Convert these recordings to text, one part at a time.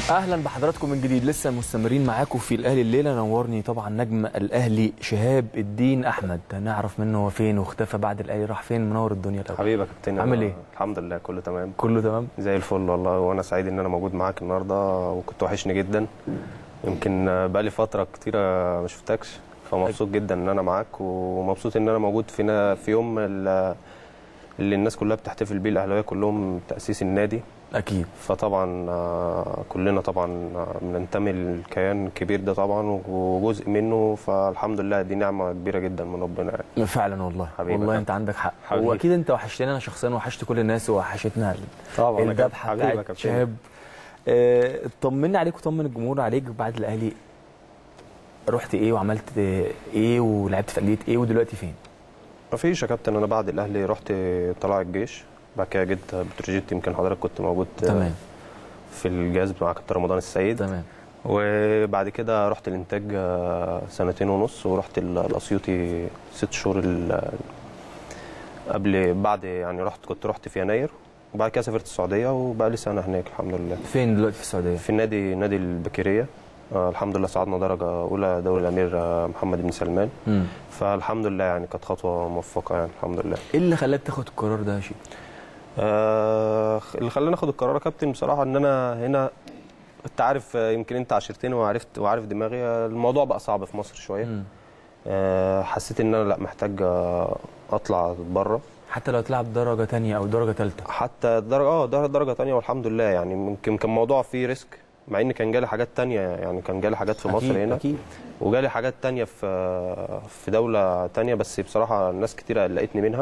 اهلا بحضراتكم من جديد لسه مستمرين معاكم في الاهلي الليله نورني طبعا نجم الاهلي شهاب الدين احمد هنعرف منه هو فين واختفى بعد الاهلي راح فين منور الدنيا الاول حبيبي يا كابتن عامل أنا ايه؟ الحمد لله كله تمام كله تمام زي الفل والله وانا سعيد ان انا موجود معاك النهارده وكنت وحشني جدا يمكن بقالي فتره كتيره ما شفتكش فمبسوط جدا ان انا معاك ومبسوط ان انا موجود في في يوم ال- اللي الناس كلها بتحتفل بيه الاهلاويه كلهم تاسيس النادي اكيد فطبعا آه، كلنا طبعا آه، بننتمي للكيان الكبير ده طبعا وجزء منه فالحمد لله دي نعمه كبيره جدا من ربنا يعني. فعلا والله حبيبي والله يا انت عندك حق حبيبي. واكيد انت وحشتني انا شخصيا وحشت كل الناس وحشتنا طبعا يا الذبحه حبيبي يا بتاعت كابتن. شهاب آه، طمني عليك وطمن الجمهور عليك بعد الاهلي رحت ايه وعملت ايه ولعبت في انديه ايه ودلوقتي فين مفيش يا كابتن انا بعد الاهلي رحت طلع الجيش بعد كده جيت بتروجيت يمكن حضرتك كنت موجود تمام في الجهاز مع كابتن رمضان السيد تمام وبعد كده رحت الانتاج آه، سنتين ونص ورحت ال- الاسيوطي ست شهور ال- قبل بعد يعني رحت كنت رحت في يناير وبعد كده سافرت السعوديه وبقى لي سنه هناك الحمد لله فين دلوقتي في السعوديه في النادي نادي البكيريه آه الحمد لله صعدنا درجه اولى دوري الامير آه، محمد بن سلمان مم. فالحمد لله يعني كانت خطوه موفقه يعني الحمد لله ايه اللي خلاك تاخد القرار ده يا شيخ آه اللي خلاني اخد القرار يا كابتن بصراحه ان انا هنا انت عارف آه، يمكن انت عاشرتني وعرفت وعارف دماغي آه، الموضوع بقى صعب في مصر شويه مم. آه حسيت ان انا لا محتاج آه، اطلع بره حتى لو تلعب درجه تانية او درجه ثالثه حتى درجه اه درجه درجه ثانيه والحمد لله يعني ممكن كان موضوع فيه ريسك مع ان كان جالي حاجات تانية يعني كان جالي حاجات في مصر هنا اكيد وجالي حاجات تانية في في دولة تانية بس بصراحة ناس كتيرة قلقتني منها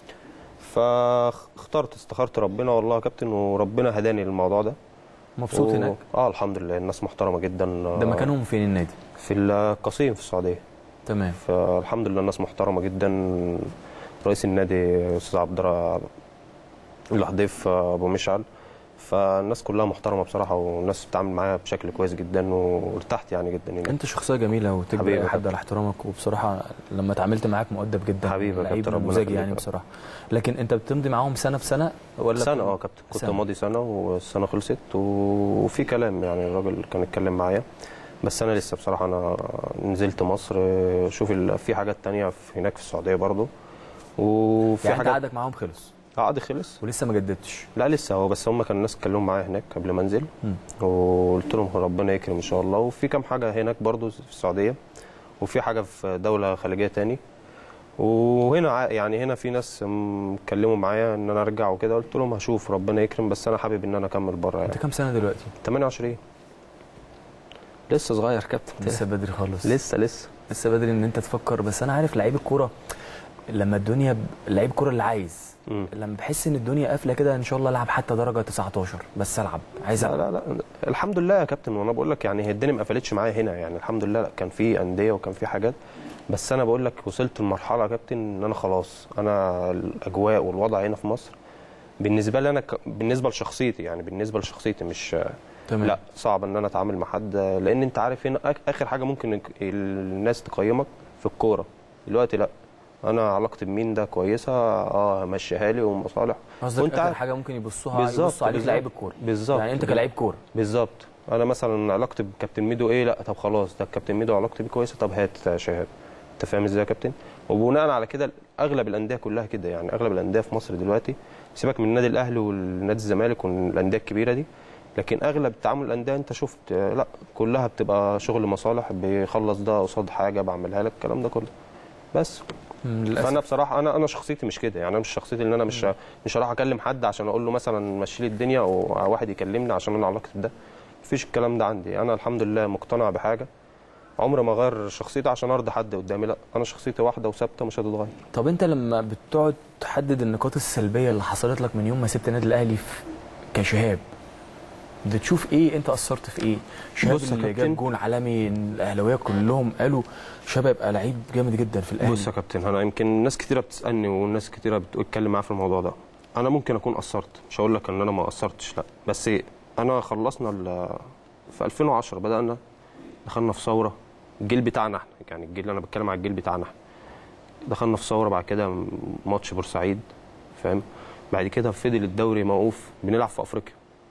فاخترت استخرت ربنا والله يا كابتن وربنا هداني للموضوع ده مبسوط و- هناك اه الحمد لله الناس محترمة جدا ده مكانهم فين النادي في القصيم في السعودية تمام فالحمد لله الناس محترمة جدا رئيس النادي أستاذ عبد الر- الحضيف أبو مشعل فالناس كلها محترمة بصراحة والناس بتتعامل معايا بشكل كويس جدا وارتحت يعني جدا هناك. انت شخصيه جميله وتجبر حبيبي اي يا حد كابتن. على احترامك وبصراحه لما اتعاملت معاك مؤدب جدا حبيبي يا لعيب كابتن، ربنا نموذجي يخليك يعني يا بصراحه لكن انت بتمضي معاهم سنه بسنه ولا سنة بت- اه كابتن كنت سنة. ماضي سنة والسنة خلصت و- وفي كلام يعني الراجل كان اتكلم معايا بس أنا لسه بصراحة أنا نزلت مصر شوف ال- في حاجات تانية في هناك في السعودية برضو وفي يعني انت حاجات عقدك معاهم خلص عقد خلص ولسه ما جددتش لا لسه هو بس هم كان الناس اتكلموا معايا هناك قبل ما انزل مم. وقلت لهم ربنا يكرم ان شاء الله وفي كام حاجه هناك برضو في السعوديه وفي حاجه في دوله خليجيه تاني وهنا ع- يعني هنا في ناس م- اتكلموا معايا ان انا ارجع وكده قلت لهم هشوف ربنا يكرم بس انا حابب ان انا اكمل بره انت يعني كام سنه دلوقتي 28 لسه صغير كابتن لسه بدري خالص لسه لسه لسه بدري ان انت تفكر بس انا عارف لعيب الكوره لما الدنيا ب... لعيب الكوره اللي عايز مم. لما بحس ان الدنيا قافله كده ان شاء الله العب حتى درجه 19 بس العب عايز لا العب لا لا الحمد لله يا كابتن وانا بقول لك يعني هي الدنيا ما قفلتش معايا هنا يعني الحمد لله لا كان في انديه وكان في حاجات بس انا بقول لك وصلت لمرحله يا كابتن ان انا خلاص انا الاجواء والوضع هنا في مصر بالنسبه لي انا ك... بالنسبه لشخصيتي يعني بالنسبه لشخصيتي مش تمام لا صعب ان انا اتعامل مع حد لان انت عارف هنا آخ- اخر حاجه ممكن الناس تقيمك في الكوره دلوقتي لا انا علاقتي بمين ده كويسه اه همشيها لي ومصالح قصدك وانت اخر عارف- حاجه ممكن يبصوها بالظبط، يبصوا عليك بالظبط. لعيب الكوره بالظبط يعني انت كلاعب كوره بالظبط انا مثلا علاقتي بكابتن ميدو ايه لا طب خلاص ده الكابتن ميدو علاقتي بيه كويسه طب هات شهاده انت فاهم ازاي يا كابتن وبناء على كده اغلب الانديه كلها كده يعني اغلب الانديه في مصر دلوقتي سيبك من النادي الاهلي والنادي الزمالك والانديه الكبيره دي لكن اغلب تعامل الانديه انت شفت آه، لا كلها بتبقى شغل مصالح بيخلص ده قصاد حاجه بعملها لك الكلام ده كله بس مم، للاسف فانا بصراحه انا انا شخصيتي مش كده يعني انا مش شخصيتي ان انا مش مش هروح اكلم حد عشان اقول له مثلا مشي لي الدنيا او واحد يكلمني عشان انا علاقتي بده مفيش الكلام ده عندي انا الحمد لله مقتنع بحاجه عمري ما اغير شخصيتي عشان ارضي حد قدامي لا انا شخصيتي واحده وثابته مش هتتغير طب انت لما بتقعد تحدد النقاط السلبيه اللي حصلت لك من يوم ما سبت النادي الاهلي في كشهاب بتشوف ايه انت اثرت في ايه شهاب بص يا اللي كابتن. جاب جون عالمي الاهلاويه كلهم قالوا شهاب هيبقى لعيب جامد جدا في الاهلي بص يا كابتن انا يمكن ناس كتيره بتسالني وناس كتيره بتتكلم معايا في الموضوع ده انا ممكن اكون قصرت مش هقول لك ان انا ما قصرتش لا بس انا خلصنا ال- في 2010 بدانا دخلنا في ثوره الجيل بتاعنا احنا يعني الجيل اللي انا بتكلم على الجيل بتاعنا احنا دخلنا في ثوره بعد كده ماتش بورسعيد فاهم بعد كده فضل الدوري موقوف بنلعب في افريقيا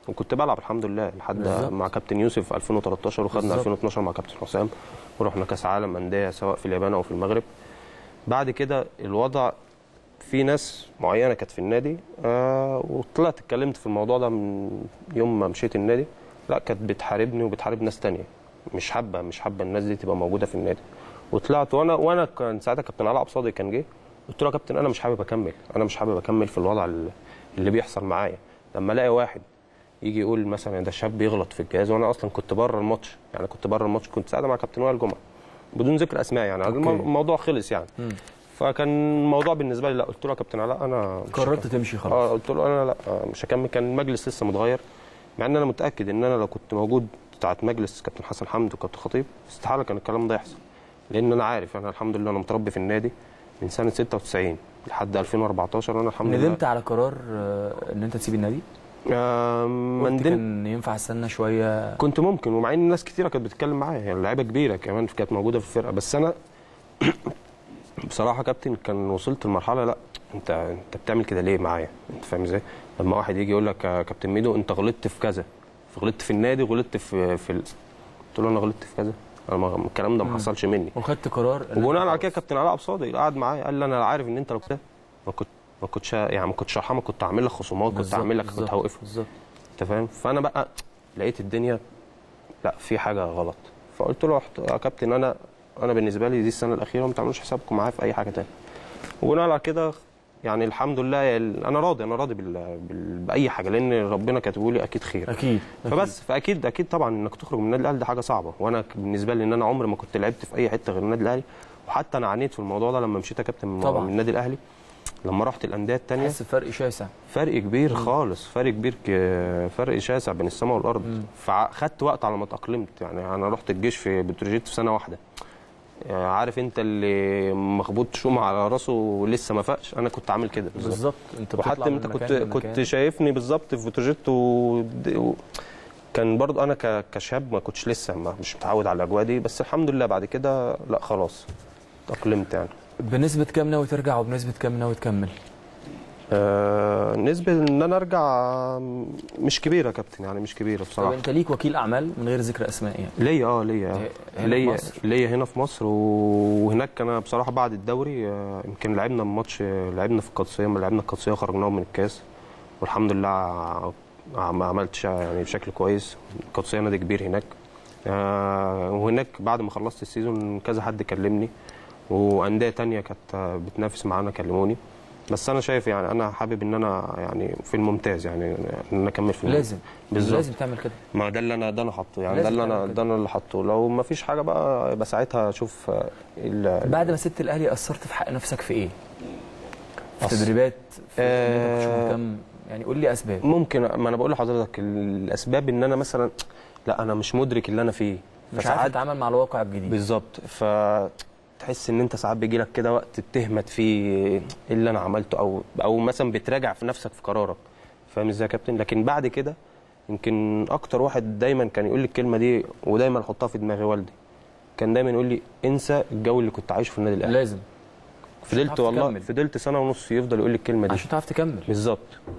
وكنت بلعب الحمد لله لحد بالظبط. مع كابتن يوسف 2013 وخدنا بالظبط. 2012 مع كابتن حسام ورحنا كاس عالم انديه سواء في اليابان او في المغرب بعد كده الوضع في ناس معينه كانت في النادي آه وطلعت اتكلمت في الموضوع ده من يوم ما مشيت النادي لا كانت بتحاربني وبتحارب ناس تانية مش حابه مش حابه الناس دي تبقى موجوده في النادي وطلعت وانا وانا كان ساعتها كابتن علاء صادق كان جه قلت له يا كابتن انا مش حابب اكمل انا مش حابب اكمل في الوضع اللي- اللي بيحصل معايا لما الاقي واحد يجي يقول مثلا ده شاب بيغلط في الجهاز وانا اصلا كنت بره الماتش يعني كنت بره الماتش كنت ساعتها مع كابتن وائل جمعه بدون ذكر اسماء يعني أوكي. المو- الموضوع خلص يعني مم. فكان الموضوع بالنسبه لي لا قلت له يا كابتن علاء انا مش قررت هكمل. تمشي اه خلاص قلت له انا لا آه، مش هكمل كان المجلس لسه متغير مع ان انا متاكد ان انا لو كنت موجود بتاعت مجلس كابتن حسن حمد وكابتن خطيب استحاله كان الكلام ده يحصل لان انا عارف انا الحمد لله انا متربي في النادي من سنه 96 لحد 2014 وانا الحمد لله ندمت على قرار آه، ان انت تسيب النادي آه ما قلت ندمت كان ينفع استنى شويه كنت ممكن ومع ان ناس كتيره كانت بتتكلم معايا يعني لعيبه كبيره كمان كانت موجوده في الفرقه بس انا بصراحه كابتن كان وصلت لمرحله لا انت انت بتعمل كده ليه معايا انت فاهم ازاي لما واحد يجي يقول لك يا كابتن ميدو انت غلطت في كذا غلطت في النادي وغلطت في في ال... قلت له انا غلطت في كذا انا ما- الكلام ده ما مم. حصلش مني وخدت قرار إن وبناء أنت على كده كابتن علاء صادق قعد معايا قال لي انا عارف ان انت لو كده ما كنت ما كنتش يعني ما كنتش هرحمك كنت هعمل لك خصومات كنت بالظبط، هعمل لك كنت بالظبط، هوقفك بالظبط انت فاهم فانا بقى لقيت الدنيا لا في حاجه غلط فقلت له رحت يا كابتن انا انا بالنسبه لي دي السنه الاخيره ما تعملوش حسابكم معايا في اي حاجه تاني وبناء على كده يعني الحمد لله ال- انا راضي انا راضي بال... بال... باي حاجه لان ربنا كاتبه لي اكيد خير اكيد فبس فاكيد اكيد طبعا انك تخرج من النادي الاهلي دي حاجه صعبه وانا ك- بالنسبه لي ان انا عمري ما كنت لعبت في اي حته غير النادي الاهلي وحتى انا عانيت في الموضوع ده لما مشيت يا كابتن من طبعاً. من النادي الاهلي لما رحت الانديه الثانيه تحس بفرق شاسع فرق كبير خالص فرق كبير ك- فرق شاسع بين السماء والارض مم. فخدت وقت على ما اتاقلمت يعني انا رحت الجيش في بتروجيت في سنه واحده يعني عارف انت اللي مخبوط شومه على راسه ولسه ما فاقش انا كنت عامل كده بالظبط بالظبط انت وحتى بتطلع من انت كنت مكان لمكان. كنت شايفني بالظبط في بتروجيت و... و... كان برضو انا ك... كشاب ما كنتش لسه ما مش متعود على الاجواء دي بس الحمد لله بعد كده لا خلاص تاقلمت يعني بنسبه كام ناوي ترجع وبنسبه كام ناوي تكمل آه نسبة ان انا ارجع آه، مش كبيرة يا كابتن يعني مش كبيرة طب بصراحة انت ليك وكيل اعمال من غير ذكر اسماء يعني ليا اه ليا هنا في ليا مصر؟ ليا هنا في مصر وهناك انا بصراحة بعد الدوري آه، يمكن لعبنا ماتش لعبنا في القادسية ما لعبنا القادسية وخرجناهم من الكاس والحمد لله ع- ما عملتش يعني بشكل كويس القادسية نادي كبير هناك آه، وهناك بعد ما خلصت السيزون كذا حد كلمني وانديه تانية كانت بتنافس معانا كلموني بس انا شايف يعني انا حابب ان انا يعني في الممتاز يعني ان انا اكمل في الممتاز. لازم بالظبط. لازم تعمل كده ما ده اللي انا ده انا حاطه يعني ده لازم اللي انا تعمل كده. ده انا اللي حاطه لو ما فيش حاجه بقى يبقى ساعتها اشوف آه، ال- بعد ما سبت الاهلي اثرت في حق نفسك في ايه؟ في أثر. تدريبات في إن أنت ما كنتش آه. مهتم يعني قول لي اسباب ممكن ما انا بقول لحضرتك الاسباب ان انا مثلا لا انا مش مدرك اللي انا فيه مش عارف تتعامل مع الواقع الجديد بالظبط فتحس ان انت ساعات بيجي لك كده وقت تهمت فيه ايه اللي انا عملته او او مثلا بتراجع في نفسك في قرارك فاهم ازاي يا كابتن لكن بعد كده يمكن اكتر واحد دايما كان يقول لي الكلمه دي ودايما احطها في دماغي والدي كان دايما يقول لي انسى الجو اللي كنت عايشه في النادي الاهلي لازم فضلت تعرف والله تكمل. فضلت سنه ونص يفضل يقول لي الكلمه دي عشان تعرف تكمل بالظبط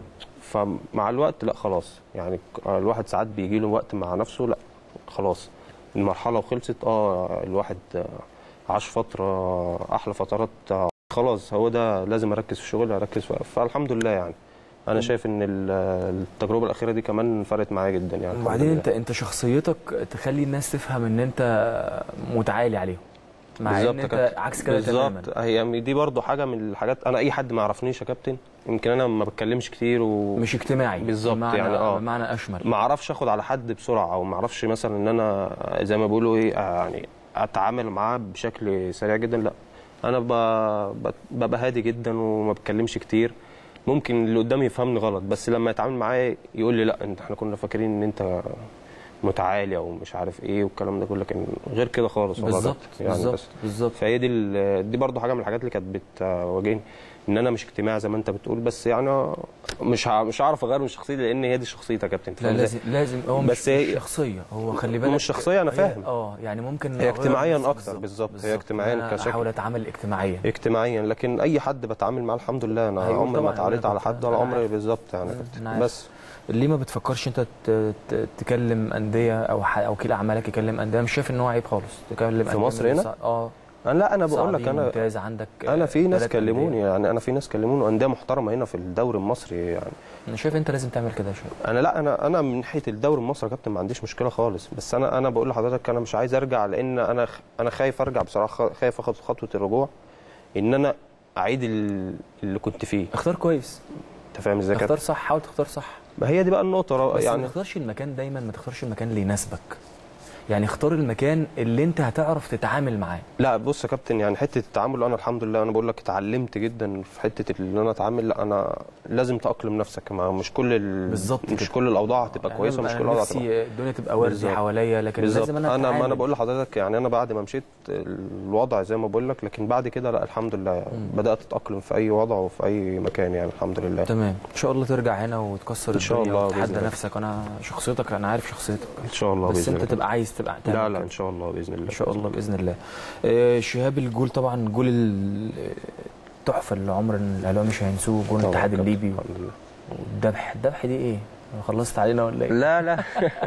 فمع الوقت لا خلاص يعني الواحد ساعات بيجي له وقت مع نفسه لا خلاص المرحله وخلصت اه الواحد آه، عاش فتره احلى فترات آه، خلاص هو ده لازم اركز في الشغل اركز في فالحمد لله يعني انا شايف ان ال- التجربه الاخيره دي كمان فرقت معايا جدا يعني الحمد وبعدين لله. انت انت شخصيتك تخلي الناس تفهم ان انت متعالي عليهم مع ان بالظبط يا انت كابتن. عكس كده تماما بالظبط هي دي برضو حاجه من الحاجات انا اي حد ما يعرفنيش يا كابتن يمكن انا ما بتكلمش كتير و... مش اجتماعي بالظبط، بمعنى يعني اه. بمعنى اشمل ما اعرفش اخد على حد بسرعه او ما اعرفش مثلا ان انا زي ما بيقولوا ايه آه، يعني اتعامل معاه بشكل سريع جدا لا انا ب- ب- ببقى هادي جدا وما بتكلمش كتير ممكن اللي قدامي يفهمني غلط بس لما يتعامل معايا يقول لي لا انت احنا كنا فاكرين ان انت متعالي او مش عارف ايه والكلام ده كله لكن غير كده خالص والله بالظبط يعني بالظبط بس بالظبط فهي دي ال- دي برضو حاجه من الحاجات اللي كانت بتواجهني ان انا مش اجتماعي زي ما انت بتقول بس يعني مش ه- مش هعرف اغير من شخصيتي لان هي دي شخصيتي يا كابتن لا فاهم لازم إزاي؟ لازم هو بس مش, هي- مش شخصيه هو خلي بالك مش شخصية، أنا هي- فاهم. اه يعني ممكن هي أغير اجتماعياً نفسي أكتر، بالظبط. هي اجتماعياً أنا كشكل. احاول اتعامل اجتماعيا اجتماعيا لكن اي حد بتعامل معاه الحمد لله انا أيوة عمري طبعاً، ما اتعرضت أنا على كنت- حد ولا أنا عمري عارف. بالظبط يعني أنا كابتن. عارف. بس ليه ما بتفكرش انت ت- ت- تكلم انديه او ح- او وكيل اعمالك يكلم انديه مش شايف ان هو عيب خالص تكلم في أندية مصر من هنا؟ الصع- اه انا لا انا بقول لك صعيدي انا ممتاز عندك انا في ناس تلات كلموني أندية. يعني انا في ناس كلموني وانديه محترمه هنا في الدوري المصري يعني انا شايف انت لازم تعمل كده شويه انا لا انا انا من ناحيه الدوري المصري يا كابتن ما عنديش مشكله خالص بس انا انا بقول لحضرتك انا مش عايز ارجع لان انا خ- انا خايف ارجع بصراحه خايف اخد خطوه الرجوع ان انا اعيد ال- اللي كنت فيه اختار كويس انت فاهم ازاي يا اختار كابتن صح حاول تختار صح ما هي دي بقى النقطه بس يعني يعني ما تختارش المكان دايما ما تختارش المكان اللي يناسبك يعني اختار المكان اللي انت هتعرف تتعامل معاه لا بص يا كابتن يعني حته التعامل انا الحمد لله انا بقول لك اتعلمت جدا في حته ان انا اتعامل لا انا لازم تاقلم نفسك ما مش كل ال... بالظبط مش كده. كل الاوضاع هتبقى يعني كويسه أنا مش كل أنا الاوضاع هتبقى نفسي الدنيا تبقى وردي بالظبط. حواليا لكن بالظبط لازم انا انا ما انا أتعامل. بقول لحضرتك يعني انا بعد ما مشيت الوضع زي ما بقول لك لكن بعد كده لا الحمد لله يعني بدات اتاقلم في اي وضع وفي اي مكان يعني الحمد لله تمام ان شاء الله ترجع هنا وتكسر إن شاء الدنيا الله وتحدى بإذن الله. نفسك انا شخصيتك انا عارف شخصيتك ان شاء الله بس باذن انت الله تبقى عايز تبقى تعمل لا لا كده. ان شاء الله باذن الله ان شاء الله باذن الله آه، شهاب الجول طبعا جول ال- التحفه اللي عمر الاهلاوي مش هينسوه جول طبعاً الاتحاد كابتن، الليبي الحمد لله. والذبح الذبح دي ايه خلصت علينا ولا ايه لا لا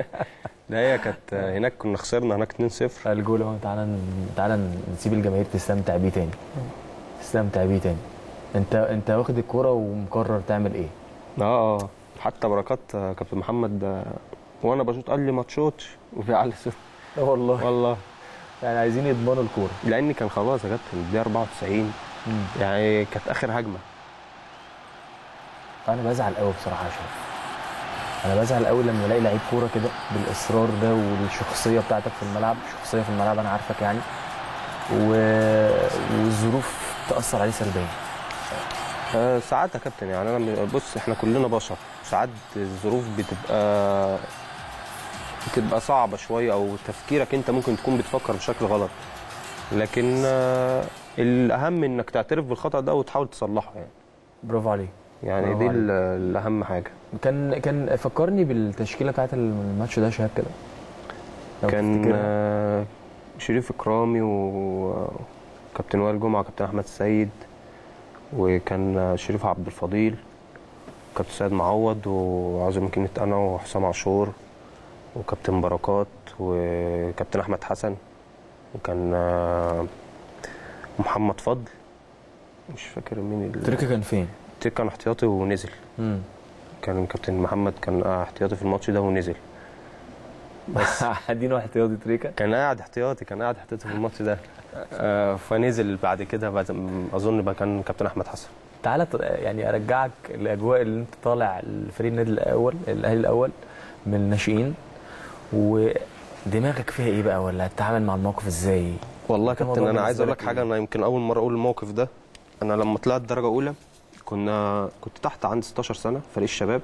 ده هي كانت هناك كنا خسرنا هناك 2-0 الجول اهو تعالى ن- تعالى نسيب الجماهير تستمتع بيه تاني تستمتع بيه تاني انت انت واخد الكوره ومقرر تعمل ايه اه اه حتى بركات آه، كابتن محمد آه، وانا بشوط قال لي ما تشوطش وبيعلي صوت لا والله والله يعني عايزين يضمنوا الكوره لان كان خلاص يا كابتن الدقيقه 94 يعني كانت اخر هجمه انا بزعل قوي بصراحه يا شرف انا بزعل قوي لما الاقي لعيب كوره كده بالاصرار ده والشخصيه بتاعتك في الملعب شخصيه في الملعب انا عارفك يعني و... والظروف تاثر عليه سلبيا آه، ساعات يا كابتن يعني انا م- بص احنا كلنا بشر ساعات الظروف بتبقى بتبقى صعبه شويه او تفكيرك انت ممكن تكون بتفكر بشكل غلط لكن آه، الاهم انك تعترف بالخطا ده وتحاول تصلحه يعني برافو عليك يعني برافو دي عليك. ال- الاهم حاجه كان كان فكرني بالتشكيله بتاعت الماتش ده يا شهاب كده لو كان تفتكرها. آه، شريف اكرامي وكابتن وائل جمعه وكابتن احمد السيد وكان آه، شريف عبد الفضيل كابتن سيد معوض وعظيم كلمة انا وحسام عاشور وكابتن بركات وكابتن احمد حسن وكان آه، محمد فضل مش فاكر مين ال- تريكا كان فين؟ تريكة كان احتياطي ونزل امم كان كابتن محمد كان آه، احتياطي في الماتش ده ونزل بس ادينا احتياطي تريكا كان قاعد احتياطي كان قاعد احتياطي في الماتش ده آه، فنزل بعد كده بعد م- اظن بقى كان كابتن احمد حسن تعالى ت- يعني ارجعك الاجواء اللي انت طالع الفريق النادي الاول الاهلي الاول من الناشئين ودماغك فيها ايه بقى ولا هتتعامل مع الموقف ازاي؟ والله يا كان كابتن الموضوع انا عايز بالنسبة اقول لك لك حاجه إيه؟ انا يمكن اول مره اقول الموقف ده انا لما طلعت درجه اولى كنا كنت تحت عندي 16 سنه فريق الشباب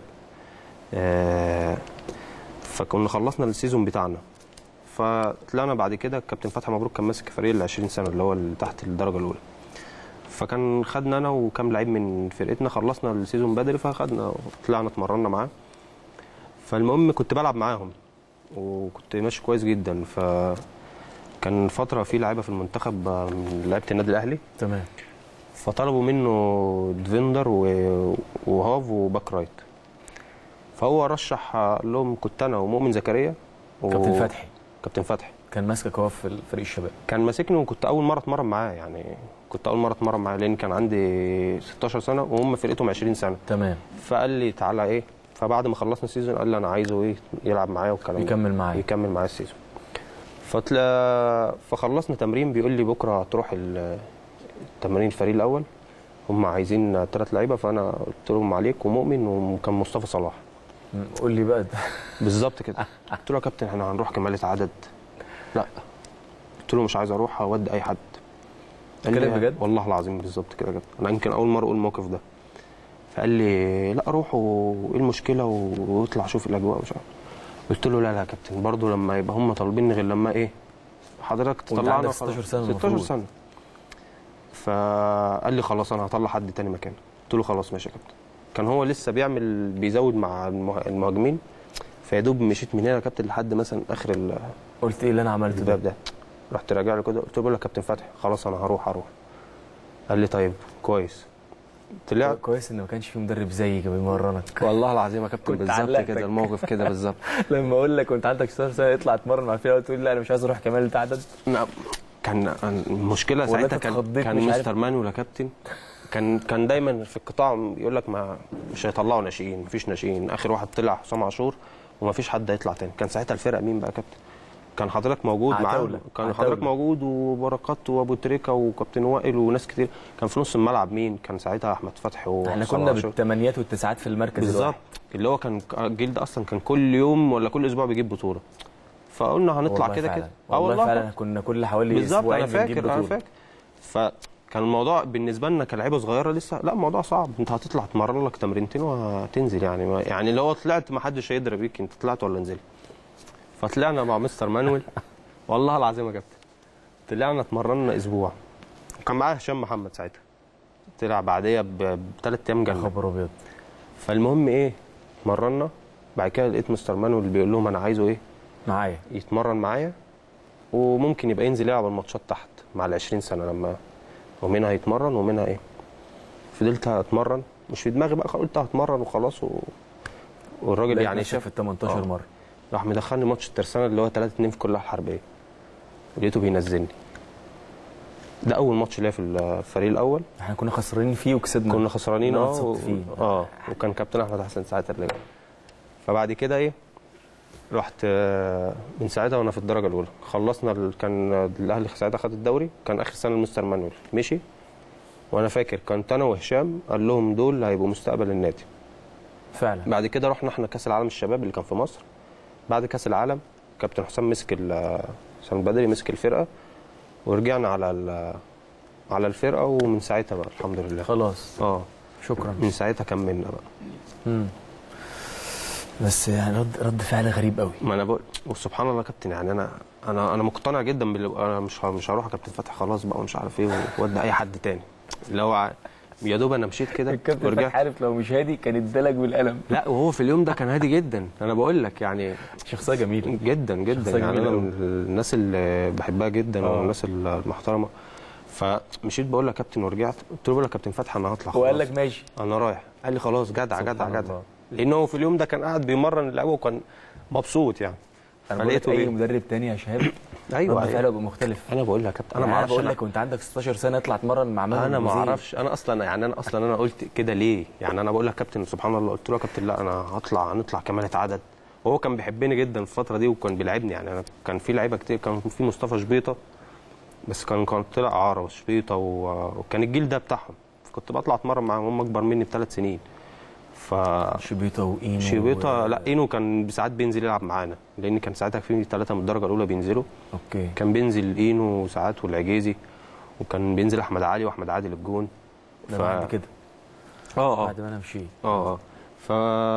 آه، فكنا خلصنا السيزون بتاعنا فطلعنا بعد كده الكابتن فتحي مبروك كان ماسك فريق ال 20 سنه اللي هو اللي تحت الدرجه الاولى فكان خدنا انا وكام لعيب من فرقتنا خلصنا السيزون بدري فخدنا طلعنا اتمرنا معاه فالمهم كنت بلعب معاهم وكنت ماشي كويس جدا ف كان فتره في لعيبه في المنتخب آه، من لعيبه النادي الاهلي تمام فطلبوا منه ديفندر و- وهاف وباك رايت فهو رشح آه، قال لهم كنت انا ومؤمن زكريا و- كابتن فتحي كابتن فتحي كان ماسكك هو في فريق الشباب كان ماسكني وكنت اول مره اتمرن معاه يعني كنت اول مره اتمرن معاه لان كان عندي 16 سنه وهم فرقتهم 20 سنه تمام فقال لي تعالى ايه فبعد ما خلصنا السيزون قال لي انا عايزه ايه يلعب معايا والكلام ده. يكمل معايا يكمل معايا السيزون فطلع فخلصنا تمرين بيقول لي بكره هتروح ال- التمرين الفريق الاول هم عايزين ثلاث لعيبه فانا قلت لهم عليك ومؤمن وكان مصطفى صلاح مم. قول لي بقى ده بالظبط كده قلت له يا كابتن احنا هنروح كمالة عدد لا قلت له مش عايز اروح اودي اي حد قال لي كلام بجد؟ والله العظيم بالظبط كده يا كابتن انا يمكن اول مره اقول الموقف ده فقال لي لا روح وايه المشكله و- واطلع شوف الاجواء مش عارف قلت له لا لا يا كابتن برضه لما يبقى هم طالبيني غير لما ايه حضرتك وأنت تطلعنا عندك خلاص. 16 سنة 16 المفروض. سنه فقال لي خلاص انا هطلع حد تاني مكانه قلت له خلاص ماشي يا كابتن كان هو لسه بيعمل بيزود مع المه- المهاجمين فيا دوب مشيت من هنا يا كابتن لحد مثلا اخر ال- قلت ايه اللي انا عملته ده الباب ده رحت راجع له كده قلت له بقول لك يا كابتن فتحي خلاص انا هروح هروح قال لي طيب كويس طلعت كويس ان ما كانش في مدرب زيك بيمرنك والله العظيم يا كابتن كنت بالظبط علقتك. كده الموقف كده بالظبط لما اقول لك وانت عندك 16 سنه اطلع اتمرن مع فرقه وتقول لي لا انا مش عايز اروح كمال التعدد لا، كان المشكله ولا ساعتها أنت كان اتخضيت كان مش عارف؟ مستر مانويل يا كابتن كان كان دايما في القطاع يقول لك ما مش هيطلعوا ناشئين مفيش ناشئين اخر واحد طلع حسام عاشور ومفيش حد هيطلع تاني كان ساعتها الفرقه مين بقى يا كابتن كان حضرتك موجود معاه عتاولة. كان عتاولة. حضرتك موجود وبركات وابو تريكه وكابتن وائل وناس كتير كان في نص الملعب مين كان ساعتها احمد فتحي احنا وحسام كنا عاشور. بالثمانيات والتسعات في المركز بالظبط الواحد. اللي هو كان الجيل ده اصلا كان كل يوم ولا كل اسبوع بيجيب بطوله فقلنا هنطلع والله كده فعلا. كده اه والله فعلا كنا كل حوالي بالظبط اسبوعين انا بنجيب فاكر انا بطولة. فاكر فكان الموضوع بالنسبه لنا كلعيبه صغيره لسه لا الموضوع صعب انت هتطلع تمرن لك تمرينتين وهتنزل يعني ما يعني لو طلعت ما حدش هيدري بيك انت طلعت ولا نزلت فطلعنا مع مستر مانويل والله العظيم يا كابتن طلعنا اتمرنا اسبوع وكان معايا هشام محمد ساعتها طلع بعديها بثلاث ايام يا جنة خبر ابيض فالمهم ايه اتمرنا بعد كده لقيت مستر مانويل بيقول لهم انا عايزه ايه معايا يتمرن معايا وممكن يبقى ينزل يلعب الماتشات تحت مع ال 20 سنه لما ومنها يتمرن ومنها ايه فضلت اتمرن مش في دماغي بقى قلت هتمرن وخلاص و... والراجل لقيت يعني نفسك شاف في ال 18 آه. مره راح مدخلني ماتش الترسانه اللي هو 3 2 في الكليه الحربيه ولقيته بينزلني ده اول ماتش ليا في الفريق الاول احنا كنا خسرانين فيه وكسبنا كنا خسرانين اه نقصت و... فيه. اه وكان كابتن احمد حسن ساعتها اللي فبعد كده ايه رحت آه، من ساعتها وانا في الدرجه الاولى خلصنا ال... كان الاهلي ساعتها خد الدوري كان اخر سنه المستر مانويل مشي وانا فاكر كنت انا وهشام قال لهم دول هيبقوا مستقبل النادي فعلا بعد كده رحنا احنا كاس العالم الشباب اللي كان في مصر بعد كاس العالم كابتن حسام مسك ال- حسام البدري مسك الفرقه ورجعنا على ال- على الفرقه ومن ساعتها بقى الحمد لله خلاص اه شكرا من ساعتها كملنا بقى مم. بس يعني رد رد فعل غريب قوي ما انا بقول وسبحان الله يا كابتن يعني انا انا انا مقتنع جدا بال انا مش ه- مش هروح يا كابتن فتحي خلاص بقى ومش عارف ايه وادي اي حد تاني اللي هو ع- يا دوب انا مشيت كده الكابتن فتحي ورجعت عارف لو مش هادي كان ادالك بالقلم لا وهو في اليوم ده كان هادي جدا انا بقول لك يعني شخصيه جميله جدا جدا شخصية يعني جميلة انا أوي. من الناس اللي بحبها جدا آه. والناس المحترمه فمشيت بقول له يا كابتن ورجعت قلت له بقول لك يا كابتن فتحي انا هطلع وقال خلاص. لك ماشي انا رايح قال لي خلاص جدع جدع سبحان جدع الله. لان هو في اليوم ده كان قاعد بيمرن اللعيبه وكان مبسوط يعني انا بقول لك فلقيته اي إيه؟ مدرب تاني يا شهاب ايوه رد أيوة. فعله يبقى مختلف انا بقول لك يا كابتن انا انا ما ما اعرفش بقول أنا- لك وانت عندك 16 سنه اطلع اتمرن مع مهند انا ما المذيع. اعرفش انا اصلا يعني انا اصلا انا قلت كده ليه يعني انا بقول لك كابتن سبحان الله قلت له يا كابتن لا انا هطلع هنطلع كمالة عدد وهو كان بيحبني جدا في الفتره دي وكان بيلعبني يعني انا كان في لعيبه كتير كان في مصطفى شبيطه بس كان كان طلع اعاره شبيطه و- وكان الجيل ده بتاعهم كنت بطلع اتمرن معاهم هم اكبر مني بثلاث سنين ف شبيطه واينو شبيطه و- لا اينو كان ساعات بينزل يلعب معانا لان كان ساعتها في ثلاثه من الدرجه الاولى بينزلوا اوكي كان بينزل اينو ساعات والعجيزي وكان بينزل احمد علي واحمد عادل الجون ده بعد كده اه اه بعد ما انا مشيت اه اه ف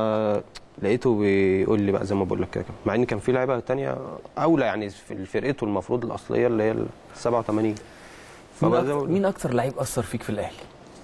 لقيته بيقول لي بقى زي ما بقول لك كده مع ان كان في لعيبه تانية اولى يعني في فرقته المفروض الاصليه اللي هي ال 87 مين فبقى زي ما أكتر, بقول- مين اكتر لعيب اثر فيك في الاهلي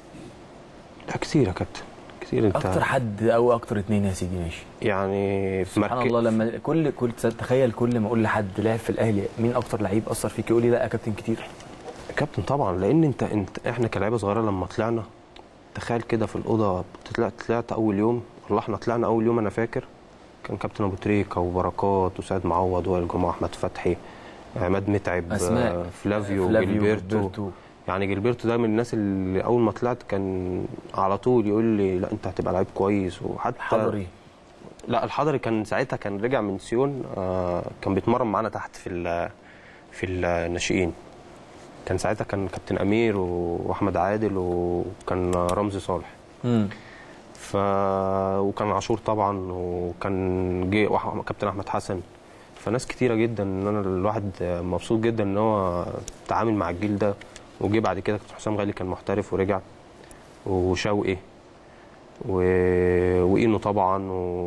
لا كتير يا كابتن كتير انت اكتر حد او اكتر اتنين يا سيدي ماشي يعني في سبحان مركز الله لما كل كل تخيل كل ما اقول لحد لعب في الاهلي مين اكتر لعيب اثر فيك يقول لي لا يا كابتن كتير كابتن طبعا لان انت انت احنا كلاعيبه صغيره لما طلعنا تخيل كده في الاوضه طلعت طلعت اول يوم والله احنا طلعنا اول يوم انا فاكر كان كابتن ابو تريكه وبركات وسيد معوض وائل جمعه احمد فتحي عماد متعب اسماء آه، فلافيو, جilberto يعني جilberto ده من الناس اللي اول ما طلعت كان على طول يقول لي لا انت هتبقى لعيب كويس وحتى حضري لا الحضري كان ساعتها كان رجع من سيون آه، كان بيتمرن معانا تحت في ال- في الناشئين كان ساعتها كان كابتن امير و- واحمد عادل وكان رمزي صالح امم ف وكان عاشور طبعا وكان جه وح- كابتن احمد حسن فناس كتيره جدا ان انا الواحد مبسوط جدا ان هو تعامل مع الجيل ده وجه بعد كده كابتن حسام غالي كان محترف ورجع وشوقي و... واينو طبعا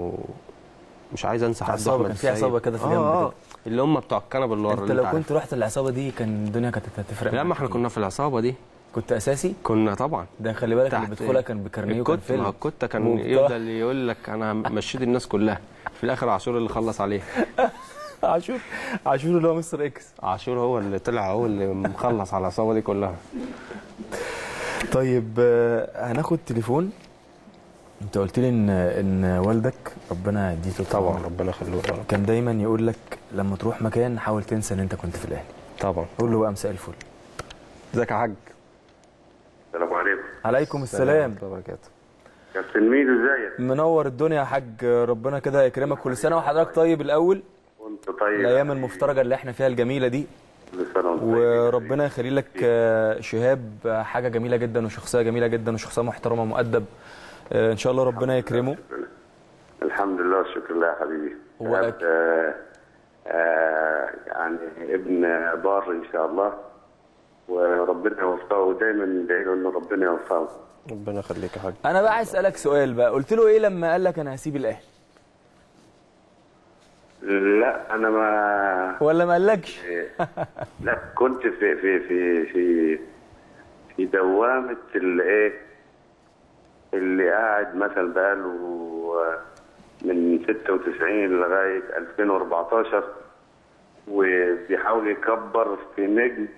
ومش عايز انسى حد عصابة، أحمد كان في السيد. عصابة كده في آه، جنب آه. كده. اللي هم بتوع الكنبه اللي ورا انت اللي لو عارفها. كنت رحت العصابه دي كان الدنيا كانت هتفرق لا ما معاك احنا كتير. كنا في العصابه دي كنت اساسي كنا طبعا ده خلي بالك اللي تحت بيدخلها كان بكارنيه وكان الكوت ما فيلم الكوتة كان مبتاع. يفضل يقول لك انا مشيت الناس كلها في الاخر عاشور اللي خلص عليه عاشور عاشور اللي هو مستر اكس عاشور هو اللي طلع هو اللي مخلص على العصابه دي كلها طيب آه، هناخد تليفون انت قلت لي ان ان والدك ربنا يديه طبعا ربنا يخليه يا رب. كان دايما يقول لك لما تروح مكان حاول تنسى ان انت كنت في الاهلي طبعا قول له بقى مساء الفل ازيك يا حاج السلام عليكم عليكم السلام ورحمة الله وبركاته كابتن ميدو ازيك منور الدنيا يا حاج ربنا كده يكرمك كل سنه وحضرتك طيب الاول وانت طيب الايام المفترجه اللي احنا فيها الجميله دي كل سنه وانت طيب. وربنا يخلي لك آه، شهاب آه، حاجه جميله جدا وشخصيه جميله جدا وشخصيه محترمه مؤدب آه، ان شاء الله ربنا يكرمه الحمد لله والشكر لله يا حبيبي هو شهاب، أك- آه آه يعني ابن بار ان شاء الله وربنا يوفقه ودايما ندعي له انه ربنا يوفقه ربنا يخليك يا حاج انا بقى عايز اسالك سؤال بقى قلت له ايه لما قال لك انا هسيب الاهلي لا انا ما ولا ما قالكش لا كنت في في في في في دوامه الايه اللي قاعد مثلا بقاله من 96 لغايه 2014 وبيحاول يكبر في نجم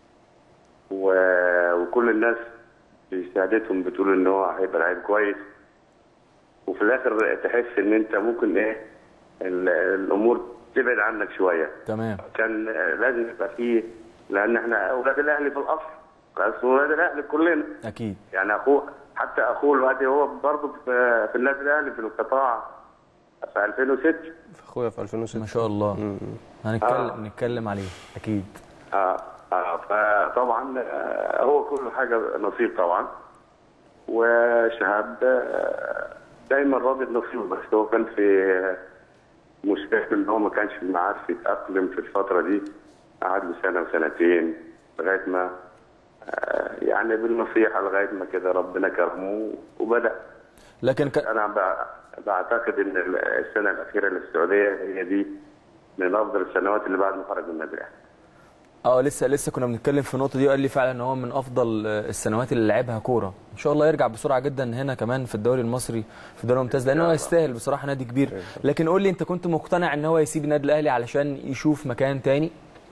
و- وكل الناس بشهادتهم بتقول ان هو هيبقى لعيب كويس وفي الاخر تحس ان انت ممكن ايه ال- الامور تبعد عنك شويه تمام كان لازم يبقى فيه لان احنا اولاد الاهلي في الاصل بس اولاد الاهلي كلنا اكيد يعني اخوه حتى اخوه دلوقتي هو برضه في, في النادي الاهلي في القطاع في 2006 اخويا في 2006 ما شاء الله هنتكلم نتكلم عليه اكيد اه اه فطبعا آه هو كل حاجه نصيب طبعا وشهاب آه، دايما راضي بنصيبه بس هو كان في مشكله ان هو ما كانش عارف يتاقلم في الفتره دي قعد له سنه وسنتين لغايه ما آه، يعني بالنصيحه لغايه ما كده ربنا كرمه وبدا لكن ك... انا ب- بعتقد ان السنه الاخيره للسعوديه هي دي من افضل السنوات اللي بعد ما خرج من النادي الاهلي اه لسه لسه كنا بنتكلم في النقطه دي وقال لي فعلا ان هو من افضل آه، السنوات اللي لعبها كوره ان شاء الله يرجع بسرعه جدا هنا كمان في الدوري المصري في الدوري الممتاز لان هو يستاهل بصراحه نادي كبير لكن قول لي انت كنت مقتنع ان هو يسيب النادي الاهلي علشان يشوف مكان تاني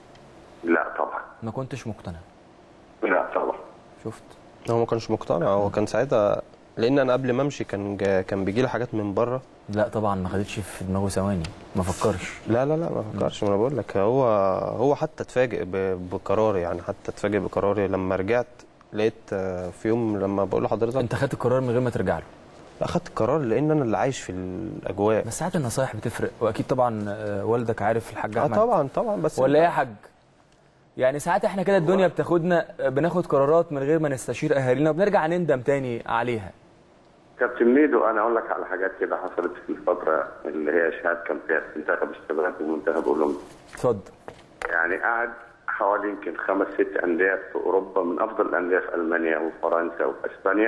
لا طبعا ما كنتش مقتنع لا طبعا شفت هو ما كانش مقتنع هو كان ساعتها لان انا قبل ما امشي كان جا كان بيجي لي حاجات من بره لا طبعا ما خدتش في دماغه ثواني ما فكرش لا لا لا ما فكرش ما انا بقول لك هو هو حتى اتفاجئ ب- بقراري يعني حتى اتفاجئ بقراري لما رجعت لقيت آه، في يوم لما بقول لحضرتك انت خدت القرار من غير ما ترجع له اخدت القرار لان انا اللي عايش في الاجواء بس ساعات النصايح بتفرق واكيد طبعا آه، والدك عارف الحاج اه احمد طبعا طبعا بس ولا ايه يا حاج يعني ساعات احنا كده الدنيا بتاخدنا بناخد قرارات من غير ما نستشير اهالينا وبنرجع نندم تاني عليها كابتن ميدو انا اقول لك على حاجات كده حصلت في الفتره اللي هي شهاد كان فيها في منتخب الشباب ومنتخب اولمبي اتفضل يعني قعد حوالي يمكن خمس ست انديه في اوروبا من افضل الانديه في المانيا وفرنسا واسبانيا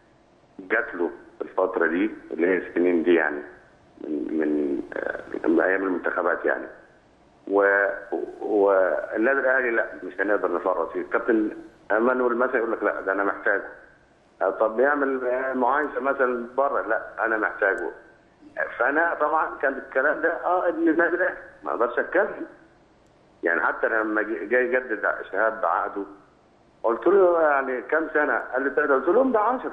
جات له في الفتره دي اللي هي السنين دي يعني من من, آه، من ايام المنتخبات يعني و والنادي الاهلي لا مش هنقدر نفرط فيه كابتن مانويل مثلا يقول لك لا ده انا محتاجه آه، طب يعمل آه، معايشه مثلا بره لا انا محتاجه فانا طبعا كان الكلام ده اه ابن النادي الاهلي ما اقدرش اتكلم يعني حتى لما جي- جاي يجدد شهاب بعقده قلت له يعني كام سنه؟ قال لي ثلاثه قلت لهم ده 10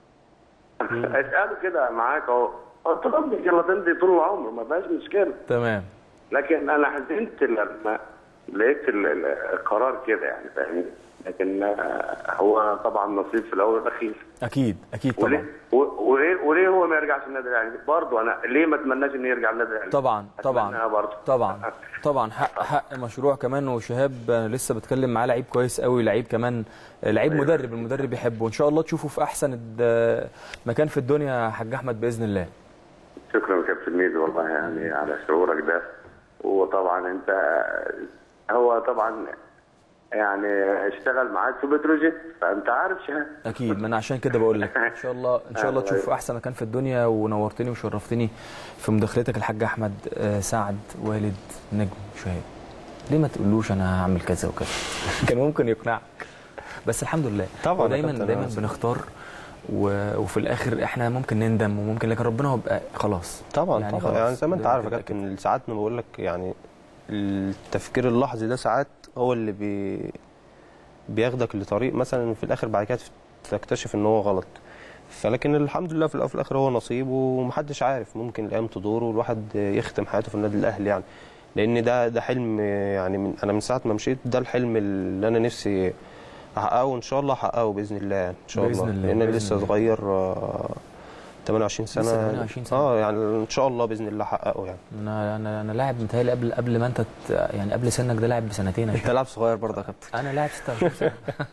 اساله كده معاك اهو قلت لهم دي يلا تمضي طول العمر ما فيهاش مشكله تمام لكن انا حزنت لما لقيت ال- ال- القرار كده يعني فاهمني لكن آه، هو طبعا نصيب في الاول والاخير اكيد اكيد وليه طبعا و- وليه وليه هو ما يرجعش النادي الاهلي؟ برضه انا ليه ما اتمناش انه يرجع النادي الاهلي؟ طبعا أتمناها طبعا برضه طبعا طبعا حق حق مشروع كمان وشهاب أنا لسه بتكلم معاه لعيب كويس قوي لعيب كمان لعيب مدرب المدرب يحبه وان شاء الله تشوفه في احسن الد- مكان في الدنيا يا حاج احمد باذن الله شكرا يا كابتن ميدو والله يعني على شعورك ده وطبعا انت هو طبعا يعني اشتغل معاك في بتروجيت فانت عارف شهاده اكيد ما انا عشان كده بقول لك ان شاء الله ان شاء الله تشوف في احسن مكان في الدنيا ونورتني وشرفتني في مداخلتك الحاج احمد آه، سعد والد نجم شهاب ليه ما تقولوش انا هعمل كذا وكذا كان ممكن يقنعك بس الحمد لله طبعاً هو يا دايما كابتن، دايما أنا- بنختار و... وفي الاخر احنا ممكن نندم وممكن لكن ربنا هو بقى خلاص طبعا يعني يعني, خلاص. طبعا يعني زي ما انت ده عارف يا كده كابتن ساعات انا بقول لك يعني التفكير اللحظي ده ساعات هو اللي بي بياخدك لطريق مثلا في الاخر بعد كده تكتشف ان هو غلط فلكن الحمد لله في الاول وفي الاخر هو نصيب ومحدش عارف ممكن الايام تدور والواحد يختم حياته في النادي الاهلي يعني لان ده ده حلم يعني من انا من ساعه ما مشيت ده الحلم اللي انا نفسي احققه ان شاء الله احققه باذن الله ان شاء بإذن الله الله، لان انا بإذن لسه الله. صغير آه، 28 سنه لسه 28 سنة. اه يعني ان شاء الله باذن الله احققه يعني انا انا انا لاعب متهيألي قبل قبل ما انت ت... يعني قبل سنك ده لاعب بسنتين يا انت شباب. لاعب صغير برضه يا كابتن انا لاعب 26 سنه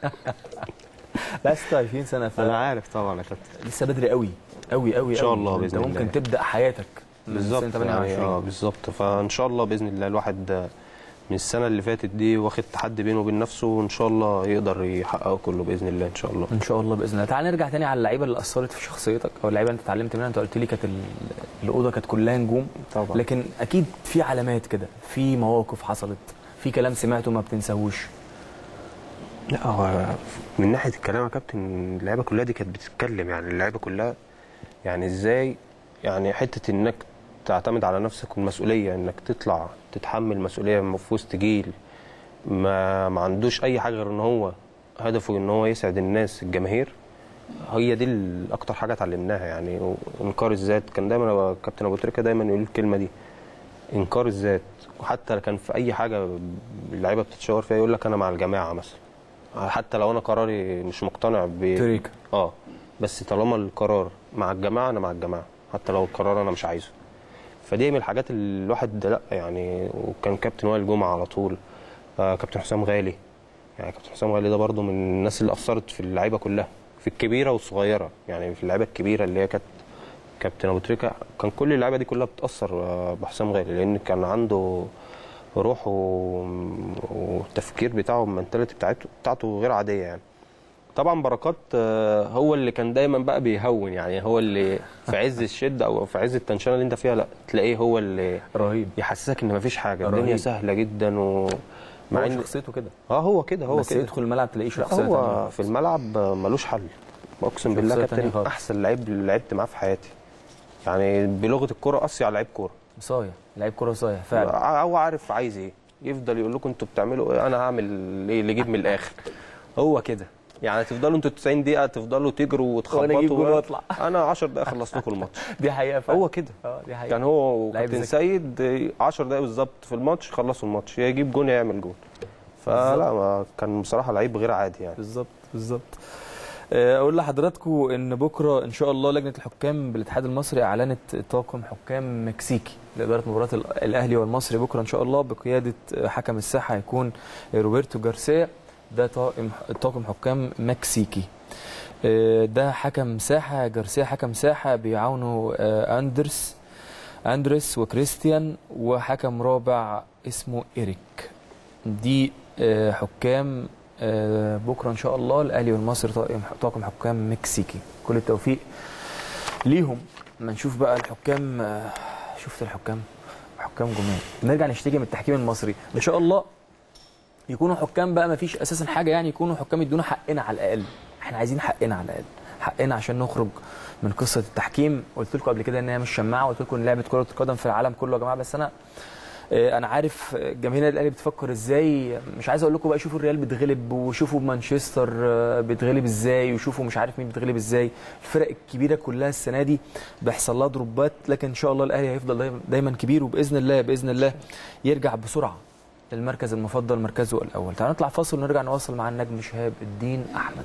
لا 26 سنه ف... انا عارف طبعا يا كابتن لسه بدري قوي قوي قوي إن شاء قوي. الله انت بإذن ممكن الله. تبدا حياتك من بالظبط سنة يعني 28 اه بالظبط فان شاء الله باذن الله الواحد من السنه اللي فاتت دي واخد تحدي بينه وبين نفسه وان شاء الله يقدر يحققه كله باذن الله ان شاء الله ان شاء الله باذن الله تعال نرجع تاني على اللعيبه اللي اثرت في شخصيتك او اللعيبه اللي انت اتعلمت منها انت قلت لي كانت ال- الاوضه كانت كلها نجوم طبعا لكن اكيد في علامات كده في مواقف حصلت في كلام سمعته ما بتنساهوش لا هو من ناحيه الكلام يا كابتن اللعيبه كلها دي كانت بتتكلم يعني اللعيبه كلها يعني ازاي يعني حته انك تعتمد على نفسك والمسؤوليه انك تطلع تتحمل مسؤوليه في وسط جيل ما ما عندوش اي حاجه غير ان هو هدفه ان هو يسعد الناس الجماهير هي دي ال- اكتر حاجه اتعلمناها يعني انكار الذات كان دايما أبو- كابتن ابو تريكه دايما يقول الكلمه دي انكار الذات وحتى كان في اي حاجه اللعيبه بتتشاور فيها يقول لك انا مع الجماعه مثلا حتى لو انا قراري مش مقتنع ب تريكة اه بس طالما القرار مع الجماعه انا مع الجماعه حتى لو القرار انا مش عايزه فدي من الحاجات اللي الواحد لا يعني وكان كابتن وائل جمعه على طول آه كابتن حسام غالي يعني كابتن حسام غالي ده برضو من الناس اللي اثرت في اللعيبه كلها في الكبيره والصغيره يعني في اللعيبه الكبيره اللي هي كانت كابتن ابو تريكه كان كل اللعيبه دي كلها بتاثر آه، بحسام غالي لان كان عنده روح و- والتفكير بتاعه المنتاليتي بتاعته بتاعته غير عاديه يعني طبعا بركات آه، هو اللي كان دايما بقى بيهون يعني هو اللي في عز الشده او في عز التنشنه اللي انت فيها لا تلاقيه هو اللي رهيب يحسسك ان مفيش حاجه رهيب. الدنيا سهله جدا و مع هو ان شخصيته كده اه هو كده هو بس كده يدخل الملعب تلاقيه لا، شخصيه هو تانية. في الملعب ملوش حل اقسم بالله شخصية تانية كابتن خالص. احسن لعيب لعبت معاه في حياتي يعني بلغه الكوره اصيع لعيب كوره صايع لعيب كوره صايع فعلا هو عارف عايز ايه يفضل يقول لكم انتوا بتعملوا ايه انا هعمل ايه اللي يجيب من الاخر هو كده يعني تفضلوا انتوا 90 دقيقه تفضلوا تجروا وتخبطوا وأنا أجيب جول و- وأطلع. انا 10 دقائق خلص لكم الماتش دي حقيقه فعلا هو كده اه دي حقيقه كان هو لعيب وكابتن ذكي. سيد 10 دقايق بالظبط في الماتش خلصوا الماتش يا يجيب جون يا يعمل جون فلا ما كان بصراحه لعيب غير عادي يعني بالظبط بالظبط آه، اقول لحضراتكم ان بكره ان شاء الله لجنه الحكام بالاتحاد المصري اعلنت طاقم حكام مكسيكي لاداره مباراه ال- الاهلي والمصري بكره ان شاء الله بقياده آه، حكم الساحه هيكون روبرتو جارسيا ده طاقم طاقم حكام مكسيكي آه، ده حكم ساحه جارسيا حكم ساحه بيعاونه آه، اندرس اندرس وكريستيان وحكم رابع اسمه ايريك دي آه، حكام آه، بكره ان شاء الله الاهلي والمصري طاقم طاقم حكام مكسيكي كل التوفيق ليهم ما نشوف بقى الحكام آه، شفت الحكام حكام جمال نرجع نشتكي من التحكيم المصري ان شاء الله يكونوا حكام بقى ما فيش اساسا حاجه يعني يكونوا حكام يدونا حقنا على الاقل احنا عايزين حقنا على الاقل حقنا عشان نخرج من قصه التحكيم قلت لكم قبل كده ان هي مش شماعه قلت لكم ان لعبه كره القدم في العالم كله يا جماعه بس انا آه، انا عارف جماهير النادي الاهلي بتفكر ازاي مش عايز اقول لكم بقى شوفوا الريال بتغلب وشوفوا مانشستر آه، بتغلب ازاي وشوفوا مش عارف مين بتغلب ازاي الفرق الكبيره كلها السنه دي بيحصل لها دروبات لكن ان شاء الله الاهلي هيفضل دايما, دايما كبير وباذن الله باذن الله يرجع بسرعه للمركز المفضل مركزه الاول تعالوا نطلع فاصل ونرجع نواصل مع النجم شهاب الدين احمد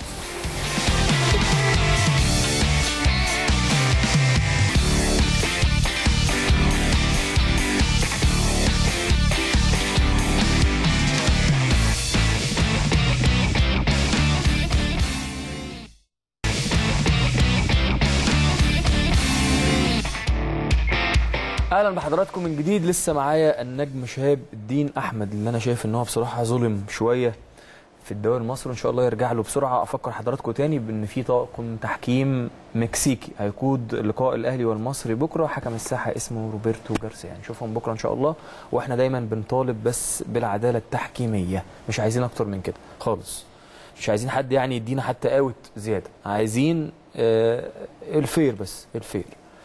اهلا بحضراتكم من جديد لسه معايا النجم شهاب الدين احمد اللي انا شايف ان هو بصراحه ظلم شويه في الدوري المصري وان شاء الله يرجع له بسرعه افكر حضراتكم تاني بان في طاقم تحكيم مكسيكي هيقود لقاء الاهلي والمصري بكره حكم الساحه اسمه روبرتو جارسيا نشوفهم بكره ان شاء الله واحنا دايما بنطالب بس بالعداله التحكيميه مش عايزين اكتر من كده خالص مش عايزين حد يعني يدينا حتى اوت زياده عايزين آه الفير بس الفير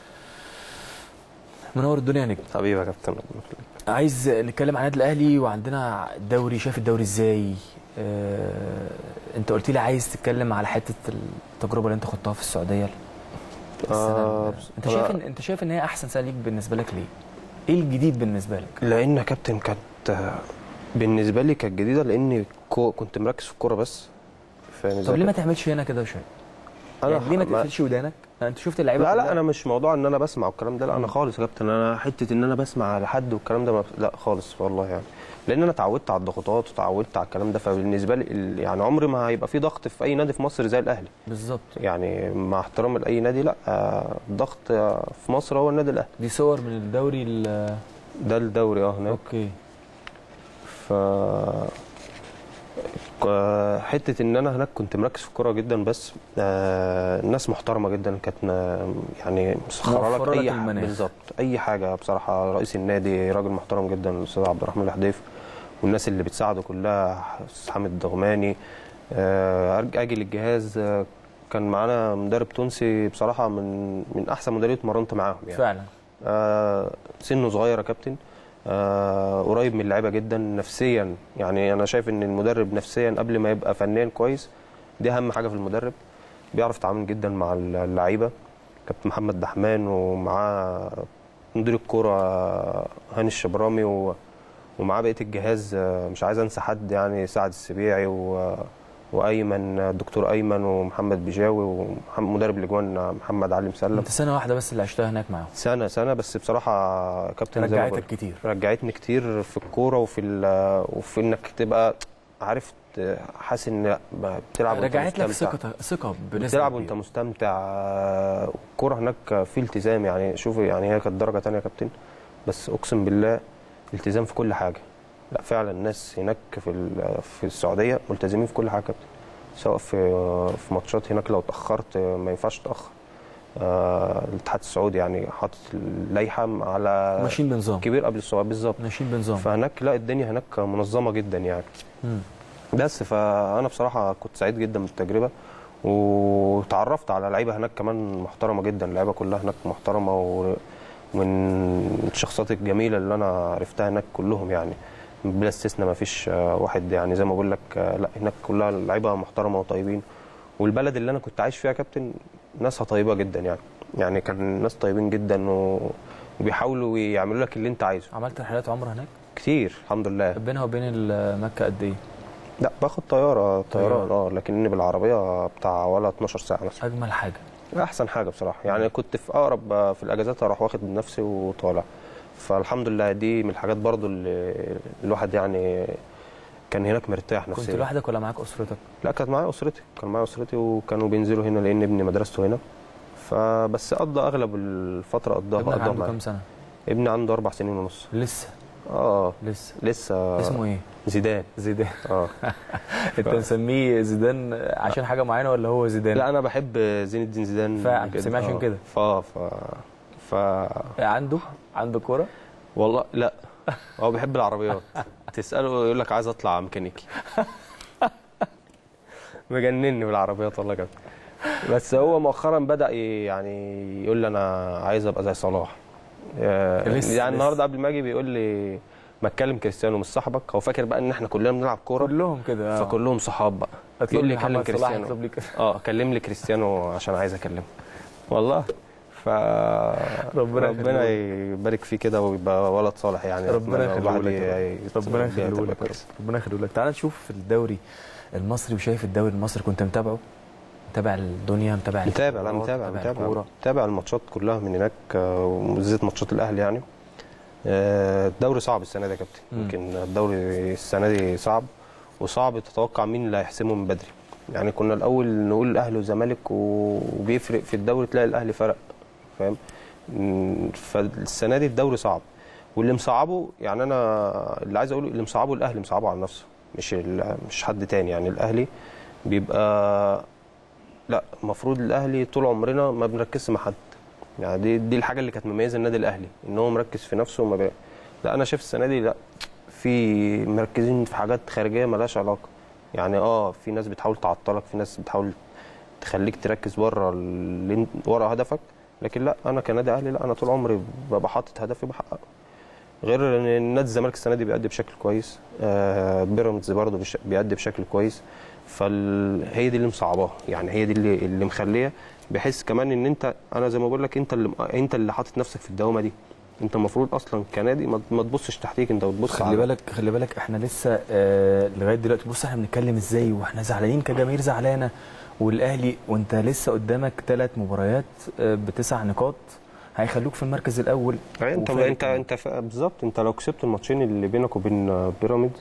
منور الدنيا يا نجم حبيبي يا كابتن عايز نتكلم عن النادي الاهلي وعندنا الدوري شايف الدوري ازاي آه انت قلت لي عايز تتكلم على حته التجربه اللي انت خضتها في السعوديه آه السنة- انت شايف ان انت شايف ان هي احسن سنه ليك بالنسبه لك ليه ايه الجديد بالنسبه لك لان يا كابتن كانت آه، بالنسبه لي كانت جديده لان كو- كنت مركز في الكوره بس فاهم طب ازاي ليه ما تعملش هنا كده شويه انا يعني ليه ما ما- تقفلش ودانك انت شفت اللعيبه لا لا كلها؟ انا مش موضوع ان انا بسمع والكلام ده لا انا خالص يا كابتن انا حته ان انا بسمع على حد والكلام ده ما لا خالص والله يعني لان انا اتعودت على الضغوطات وتعودت على الكلام ده فبالنسبه لي ال- يعني عمري ما هيبقى في ضغط في اي نادي في مصر زي الاهلي بالظبط يعني مع احترامي لاي نادي لا آه، الضغط آه، في مصر هو النادي الاهلي دي صور من الدوري ال- ده الدوري اه هناك اوكي ف ك- حته ان انا هناك كنت مركز في الكوره جدا بس آه الناس محترمه جدا كانت م- يعني مسخره موفرة لك لك اي حاجه المناخ. بالظبط اي حاجه بصراحه رئيس النادي راجل محترم جدا الاستاذ عبد الرحمن الحديف والناس اللي بتساعده كلها استاذ حامد الدغماني آه أرج- اجي للجهاز آه كان معانا مدرب تونسي بصراحه من من احسن مدربين اتمرنت معاهم يعني فعلا آه سنه صغير يا كابتن آه قريب من اللعيبه جدا نفسيا يعني انا شايف ان المدرب نفسيا قبل ما يبقى فنيا كويس دي اهم حاجه في المدرب بيعرف يتعامل جدا مع اللعيبه كابتن محمد دحمان ومعاه مدير الكوره هاني الشبرامي و- ومعاه بقيه الجهاز آه، مش عايز انسى حد يعني سعد السبيعي و وايمن الدكتور ايمن ومحمد بيجاوي ومدرب الاجوان محمد علي مسلم انت سنه واحده بس اللي عشتها هناك معاهم سنه سنه بس بصراحه كابتن زي ما بقول- رجعتك كتير رجعتني كتير في الكوره وفي ال- وفي انك تبقى عارف ت- حاسس ان لا ما بتلعب وانت رجعت لك مستمتع. ثقه ثقه بنسبه بتلعب كبيرة. وانت مستمتع آه، الكوره هناك في التزام يعني شوف يعني هي كانت درجه تانية يا كابتن بس اقسم بالله التزام في كل حاجه لا فعلا الناس هناك في ال- في السعوديه ملتزمين في كل حاجه يا كابتن سواء في في ماتشات هناك لو اتاخرت ما ينفعش تاخر آه، الاتحاد السعودي يعني حاطط اللائحه على ماشيين بنظام كبير قبل الصغير بالظبط ماشيين بنظام فهناك لا الدنيا هناك منظمه جدا يعني مم. بس فانا بصراحه كنت سعيد جدا بالتجربه وتعرفت على لعيبه هناك كمان محترمه جدا اللعيبه كلها هناك محترمه ومن الشخصيات الجميله اللي انا عرفتها هناك كلهم يعني بلا استثناء ما فيش واحد يعني زي ما بقول لك آه، لا هناك كلها لعيبه محترمه وطيبين والبلد اللي انا كنت عايش فيها يا كابتن ناسها طيبه جدا يعني يعني كان ناس طيبين جدا و... وبيحاولوا يعملوا لك اللي انت عايزه عملت رحلات عمره هناك كتير الحمد لله بينها وبين ال- مكه قد ايه لا باخد طياره طيران طيارة. اه لكني بالعربيه بتاع ولا 12 ساعه مثلا اجمل حاجه احسن حاجه بصراحه يعني كنت في اقرب آه، في الاجازات اروح واخد من نفسي وطالع فالحمد لله دي من الحاجات برضو اللي الواحد يعني كان هناك مرتاح كنت نفسيا لوحدك ولا معاك اسرتك لا كانت معايا اسرتي كان معايا اسرتي وكانوا بينزلوا هنا لان ابني مدرسته هنا فبس قضى اغلب الفتره قضاها ابنك قضاها عنده معايا كام سنه ابني عنده اربع سنين ونص لسه اه لسه لسه اسمه ايه زيدان زيدان اه انت مسميه زيدان عشان حاجه معينه ولا هو زيدان لا انا بحب زين الدين زيدان فعلا، جداً. سميه عشان آه. كده. ف ف ف عنده عنده كوره والله لا هو بيحب العربيات تساله يقول لك عايز اطلع ميكانيكي مجنني بالعربيات والله كده بس هو مؤخرا بدا ي- يعني يقول لي انا عايز ابقى زي صلاح آه، لسه- لسه. يعني النهارده قبل ما اجي بيقول لي ما اتكلم كريستيانو مش صاحبك هو فاكر بقى ان احنا كلنا بنلعب كوره كلهم كده آه. فكلهم صحاب بقى اطلب يقول لي لي كلم محمد صلاح كريستيانو اطلب لي كده اه كلم لي كريستيانو عشان عايز اكلمه والله ف ربنا ربنا يخليه يبارك فيه كده ويبقى ولد صالح يعني ربنا أتمنى يخليه الواحد لك ي- يا ي- ربنا يخليه تبقى لك كويس. ربنا يخليه لك تعال نشوف الدوري المصري وشايف الدوري المصري كنت متابعه متابع الدنيا متابع متابع لا البطولات، متابع متابع الكوره متابع الماتشات كلها من هناك آه، وبالذات ماتشات الاهلي يعني آه، الدوري صعب السنه دي يا كابتن مم. يمكن الدوري السنه دي صعب وصعب تتوقع مين اللي هيحسمه من بدري يعني كنا الاول نقول الاهلي والزمالك و- وبيفرق في الدوري تلاقي الاهلي فرق فاهم مم، فالسنه دي الدوري صعب واللي مصعبه يعني انا اللي عايز اقوله اللي مصعبه الاهلي مصعبه على نفسه مش ال- مش حد تاني يعني الاهلي بيبقى لا المفروض الاهلي طول عمرنا ما بنركزش مع حد يعني دي دي الحاجه اللي كانت مميزه النادي الاهلي ان هو مركز في نفسه وما بي... لا انا شايف السنه دي لا في مركزين في حاجات خارجيه ملهاش علاقه يعني اه في ناس بتحاول تعطلك في ناس بتحاول تخليك تركز بره اللي انت- ورا هدفك لكن لا انا كنادي اهلي لا انا طول عمري ببقى حاطط هدفي بحققه غير ان نادي الزمالك السنه دي بيأدي بشكل كويس آه بيراميدز برضه بش- بيأدي بشكل كويس فهي دي اللي مصعباها يعني هي دي اللي, اللي مخليه بحس كمان ان انت انا زي ما بقول لك انت اللي انت اللي حاطط نفسك في الدوامه دي انت المفروض اصلا كنادي ما ما تبصش تحتيك انت بتبص خلي بالك خلي بالك احنا لسه آه لغايه دلوقتي بص احنا بنتكلم ازاي واحنا زعلانين كجماهير زعلانه والاهلي وانت لسه قدامك ثلاث مباريات آه بتسع نقاط هيخلوك في المركز الاول يعني انت وفارق انت انت ف- بالظبط انت لو كسبت الماتشين اللي بينك وبين آه، بيراميدز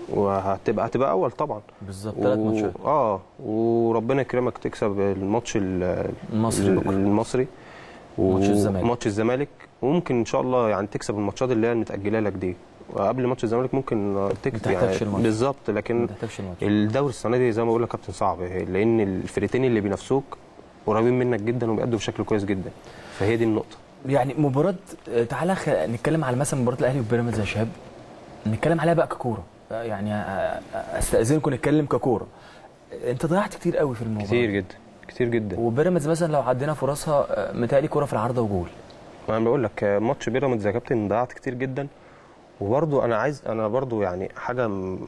وهتبقى هتبقى اول طبعا بالظبط ثلاث و- ماتشات اه وربنا يكرمك تكسب الماتش ال- المصري بكره المصري ماتش الزمالك. ماتش الزمالك وممكن ان شاء الله يعني تكسب الماتشات اللي هي المتاجله لك دي وقبل ماتش الزمالك ممكن تكسب ما تحتاجش الماتش. بالظبط ما لكن تحتاجش الماتش الدوري السنه دي زي ما بقول لك كابتن صعب لان الفرقتين اللي بينافسوك قريبين منك جدا وبيأدوا بشكل كويس جدا فهي دي النقطه يعني مباراة آه، تعالى خ... نتكلم على مثلا مباراة الأهلي وبيراميدز يا شباب نتكلم عليها بقى ككورة آه، يعني آه، آه، استأذنكم نتكلم ككورة آه، أنت ضيعت كتير قوي في المباراة كتير جدا كتير جدا وبيراميدز مثلا لو عدينا فرصها آه، متهيألي كورة في العارضة وجول انا بقول لك آه، ماتش بيراميدز يا كابتن ضيعت كتير جدا وبرضو انا عايز انا برضو يعني حاجه م-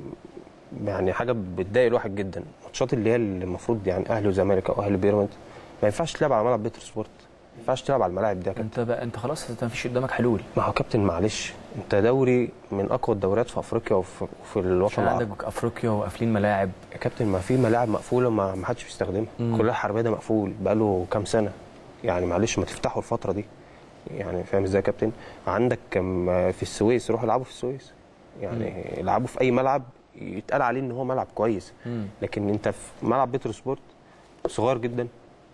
يعني حاجه بتضايق الواحد جدا الماتشات اللي هي اللي المفروض يعني اهلي وزمالك او اهلي بيراميدز ما ينفعش تلعب على ملعب بيتر سبورت ما ينفعش تلعب على الملاعب دي يا كابتن أنت بقى أنت خلاص أنت مفيش قدامك حلول ما هو كابتن معلش انت دوري من اقوى الدوريات في افريقيا وفي, وفي الوطن عشان العربي عندك أفريقيا وقافلين ملاعب يا كابتن ما في ملاعب مقفوله ما ما حدش بيستخدمها مم. كلها الحربيه ده مقفول بقاله كام سنه يعني معلش ما تفتحوا الفتره دي يعني فاهم ازاي يا كابتن عندك كم في السويس روحوا العبوا في السويس يعني العبوا في اي ملعب يتقال عليه ان هو ملعب كويس مم. لكن انت في ملعب بيتر سبورت صغير جدا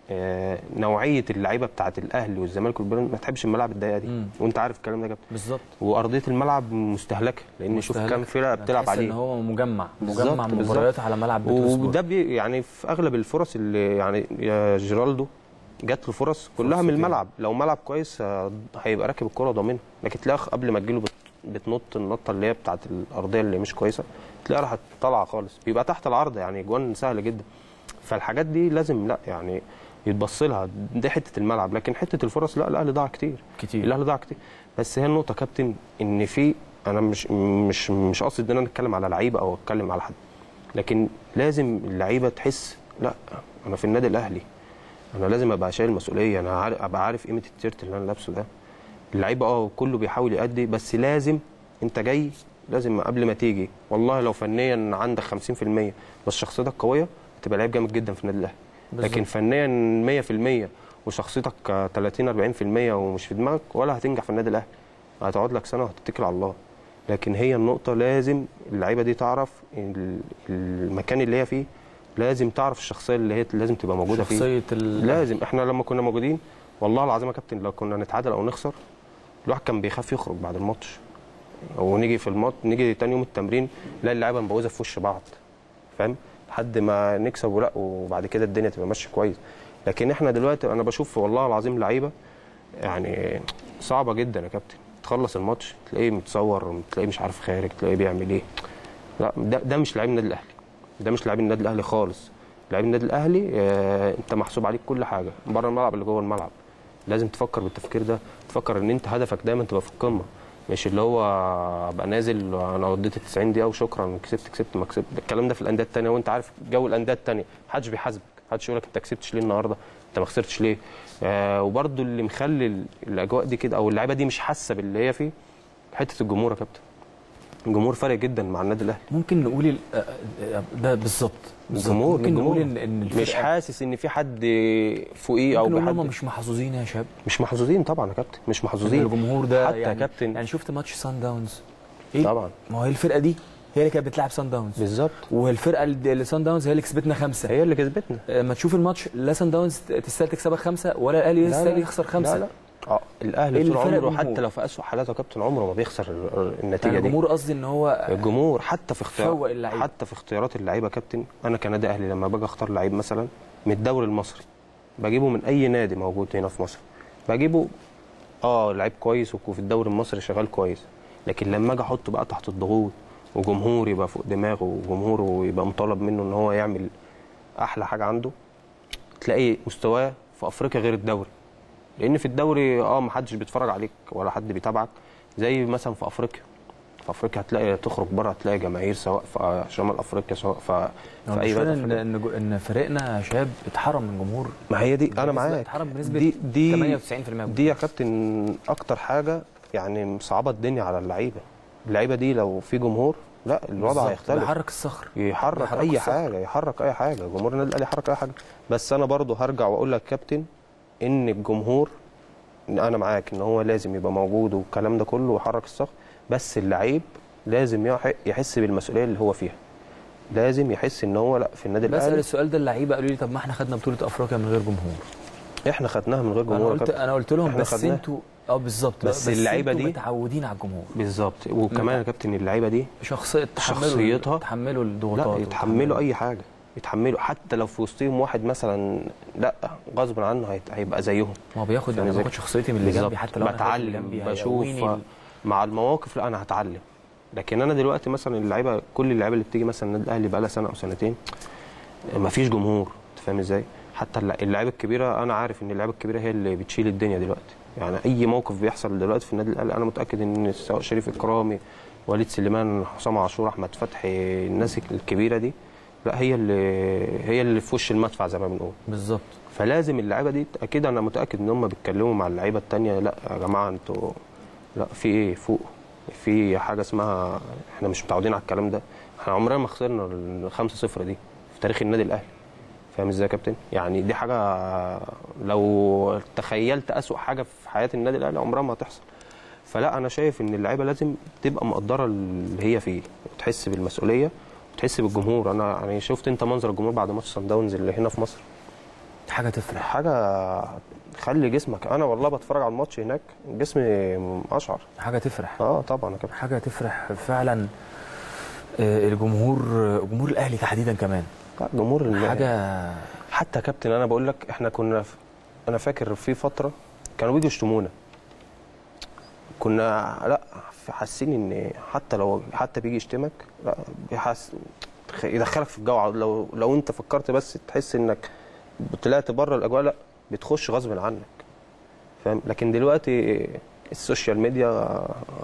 آه، نوعيه اللعيبه بتاعت الاهلي والزمالك والبيراميدز ما تحبش الملاعب الضيقه دي مم. وانت عارف الكلام ده يا كابتن بالظبط وارضيه الملعب مستهلكه لان شوف مستهلك. كام فرقه بتلعب تحس عليه إن هو مجمع بالظبط، مجمع بالظبط. مباريات على ملعب بيتر سبورت وده بي يعني في اغلب الفرص اللي يعني يا جيرالدو جات له فرص كلها من فرصتين. الملعب لو ملعب كويس آه، هيبقى راكب الكره ضامنها لكن تلاقي قبل ما تجيله بت- بتنط النطه اللي هي بتاعت الارضيه اللي مش كويسه تلاقيها راحت طالعه خالص بيبقى تحت العرض يعني جوان سهله جدا فالحاجات دي لازم لا يعني يتبص لها دي حته الملعب لكن حته الفرص لا الاهلي ضاع كتير كتير الاهلي ضاع كتير بس هي النقطه كابتن ان في انا مش مش مش قصدي ان انا اتكلم على لعيبه او اتكلم على حد لكن لازم اللعيبه تحس لا انا في النادي الاهلي انا لازم ابقى شايل مسؤوليه انا عارف ابقى عارف قيمه التيشيرت اللي انا لابسه ده اللعيبه اه كله بيحاول يأدي بس لازم انت جاي لازم قبل ما تيجي والله لو فنيا عندك 50% بس شخصيتك قويه تبقى لعيب جامد جدا في النادي الاهلي بالظبط. لكن فنيا 100% وشخصيتك 30 40% ومش في دماغك ولا هتنجح في النادي الاهلي هتقعد لك سنه وهتتكل على الله لكن هي النقطه لازم اللعيبه دي تعرف ال- المكان اللي هي فيه لازم تعرف الشخصيه اللي هي لازم تبقى موجوده فيه شخصية ال... لازم احنا لما كنا موجودين والله العظيم يا كابتن لو كنا نتعادل او نخسر الواحد كان بيخاف يخرج بعد الماتش ونيجي في الماتش نيجي تاني يوم التمرين نلاقي اللعيبه مبوظه في وش بعض فاهم لحد ما نكسب ولا وبعد كده الدنيا تبقى ماشيه كويس لكن احنا دلوقتي انا بشوف والله العظيم لعيبه يعني صعبه جدا يا كابتن تخلص الماتش تلاقيه متصور تلاقيه مش عارف خارج تلاقيه بيعمل ايه لا ده, ده مش لعيب النادي الاهلي ده مش لعيب النادي الاهلي خالص لعيب النادي الاهلي آه انت محسوب عليك كل حاجه بره الملعب اللي جوه الملعب لازم تفكر بالتفكير ده تفكر ان انت هدفك دايما تبقى في القمه مش اللي هو ابقى نازل انا قضيت ال 90 دقيقه وشكرا كسبت كسبت ما كسبت الكلام ده في الانديه الثانيه وانت عارف جو الانديه الثانيه محدش بيحاسبك محدش يقول لك انت كسبتش ليه النهارده انت ما خسرتش ليه آه وبرده اللي مخلي ال- الاجواء دي كده او اللعيبه دي مش حاسه باللي هي فيه حته الجمهور يا كابتن الجمهور فارق جدا مع النادي الاهلي ممكن نقول ال... آه، آه، ده بالظبط بالظبط. الجمهور ممكن الجمهور نقول ان ان مش الفرقة- حاسس ان في حد فوقيه او ممكن نقول بحد هم مش محظوظين يا شباب مش محظوظين طبعا يا كابتن مش محظوظين الجمهور ده حتى يا يعني كابتن يعني شفت ماتش سان داونز ايه طبعا ما هو هي الفرقه دي هي اللي كانت بتلعب سان داونز بالظبط والفرقه اللي اللي سان داونز هي اللي كسبتنا خمسه هي اللي كسبتنا ما تشوف الماتش لا سان داونز تستاهل تكسبها خمسه ولا الاهلي لا، يستاهل لا. يخسر خمسه لا لا اه الاهلي اللي طول فرق عمره الجمهور. حتى لو في اسوء حالاته يا كابتن عمره ما بيخسر ال- النتيجه يعني دي الجمهور قصدي ان هو الجمهور حتى في اختيار فوق اللعيبة. حتى في اختيارات اللعيبه يا كابتن انا كنادي اهلي لما باجي اختار لعيب مثلا من الدوري المصري بجيبه من اي نادي موجود هنا في مصر بجيبه اه لعيب كويس وفي الدوري المصري شغال كويس لكن لما اجي احطه بقى تحت الضغوط وجمهور يبقى فوق دماغه وجمهوره يبقى مطالب منه ان هو يعمل احلى حاجه عنده تلاقي مستواه في افريقيا غير الدوري لان في الدوري اه ما حدش بيتفرج عليك ولا حد بيتابعك زي مثلا في افريقيا في افريقيا هتلاقي تخرج بره هتلاقي جماهير سواء في شمال افريقيا سواء في, في اي المشكلة بلد ان ان جو- ان فريقنا شاب اتحرم من جمهور ما هي دي انا بنسبة- معاك اتحرم بنسبة دي دي 98% دي يا كابتن اكتر حاجه يعني مصعبه الدنيا على اللعيبه اللعيبه دي لو في جمهور لا الوضع بالظبط، هيختلف بيحرك الصخر يحرك بيحرك اي الصخر. حاجه يحرك اي حاجه جمهور النادي الاهلي يحرك اي حاجه بس انا برضو هرجع واقول لك كابتن ان الجمهور إن انا معاك ان هو لازم يبقى موجود والكلام ده كله ويحرك الصخر بس اللعيب لازم يح- يحس بالمسؤوليه اللي هو فيها لازم يحس ان هو لا في النادي بسأل الاهلي السؤال ده اللعيبه قالوا لي طب ما احنا خدنا بطوله افريقيا من غير جمهور احنا خدناها من غير انا جمهور يا قلت كابتن. انا قلت لهم إحنا بس خدناها. انتوا اه بالظبط بس اللعيبة انتوا دي- متعودين على الجمهور بالظبط وكمان يا كابتن اللعيبه دي شخصيه تحملوا شخصيتها- تحملوا الضغوطات لا يتحملوا اي حاجه يتحملوا حتى لو في وسطهم واحد مثلا لا غصب عنه هيت- هيبقى زيهم ما هو بياخد فاهم انا إزاي؟ باخد شخصيتي من اللي بالظبط. جنبي حتى لو انا خايف من اللي بتعلم جنبي بشوف هيقويني ال- مع المواقف لا انا هتعلم لكن انا دلوقتي مثلا اللعيبه كل اللعيبه اللي بتيجي مثلا النادي الاهلي بقى لها سنه او سنتين ما فيش جمهور انت فاهم ازاي حتى اللع- اللعيبه الكبيره انا عارف ان اللعيبه الكبيره هي اللي بتشيل الدنيا دلوقتي يعني اي موقف بيحصل دلوقتي في النادي الاهلي انا متاكد ان سواء شريف اكرامي وليد سليمان حسام عاشور احمد فتحي الناس الكبيره دي لا هي اللي هي اللي في وش المدفع زي ما بنقول بالظبط فلازم اللعيبه دي اكيد انا متاكد ان هم بيتكلموا مع اللعيبه التانية لا يا جماعه انتوا لا في ايه فوق في حاجه اسمها احنا مش متعودين على الكلام ده احنا عمرنا ما خسرنا ال 5-0 دي في تاريخ النادي الاهلي فاهم ازاي يا كابتن يعني دي حاجه لو تخيلت اسوأ حاجه في حياه النادي الاهلي عمرها ما هتحصل فلا انا شايف ان اللعيبه لازم تبقى مقدره اللي هي فيه وتحس بالمسؤوليه وتحس بالجمهور انا يعني شفت انت منظر الجمهور بعد ماتش سان داونز اللي هنا في مصر حاجه تفرح حاجه خلي جسمك انا والله بتفرج على الماتش هناك جسمي اشعر حاجه تفرح اه طبعا يا كابتن حاجه تفرح فعلا آه، الجمهور جمهور الاهلي تحديدا كمان لا، جمهور ال- حاجه حتى يا كابتن انا بقول لك احنا كنا في انا فاكر في فتره كانوا بيجوا يشتمونا كنا لا حاسين ان حتى لو حتى بيجي يشتمك لا بيحس يدخلك في الجو لو لو انت فكرت بس تحس انك طلعت بره الاجواء لا بتخش غصب عنك فاهم لكن دلوقتي السوشيال ميديا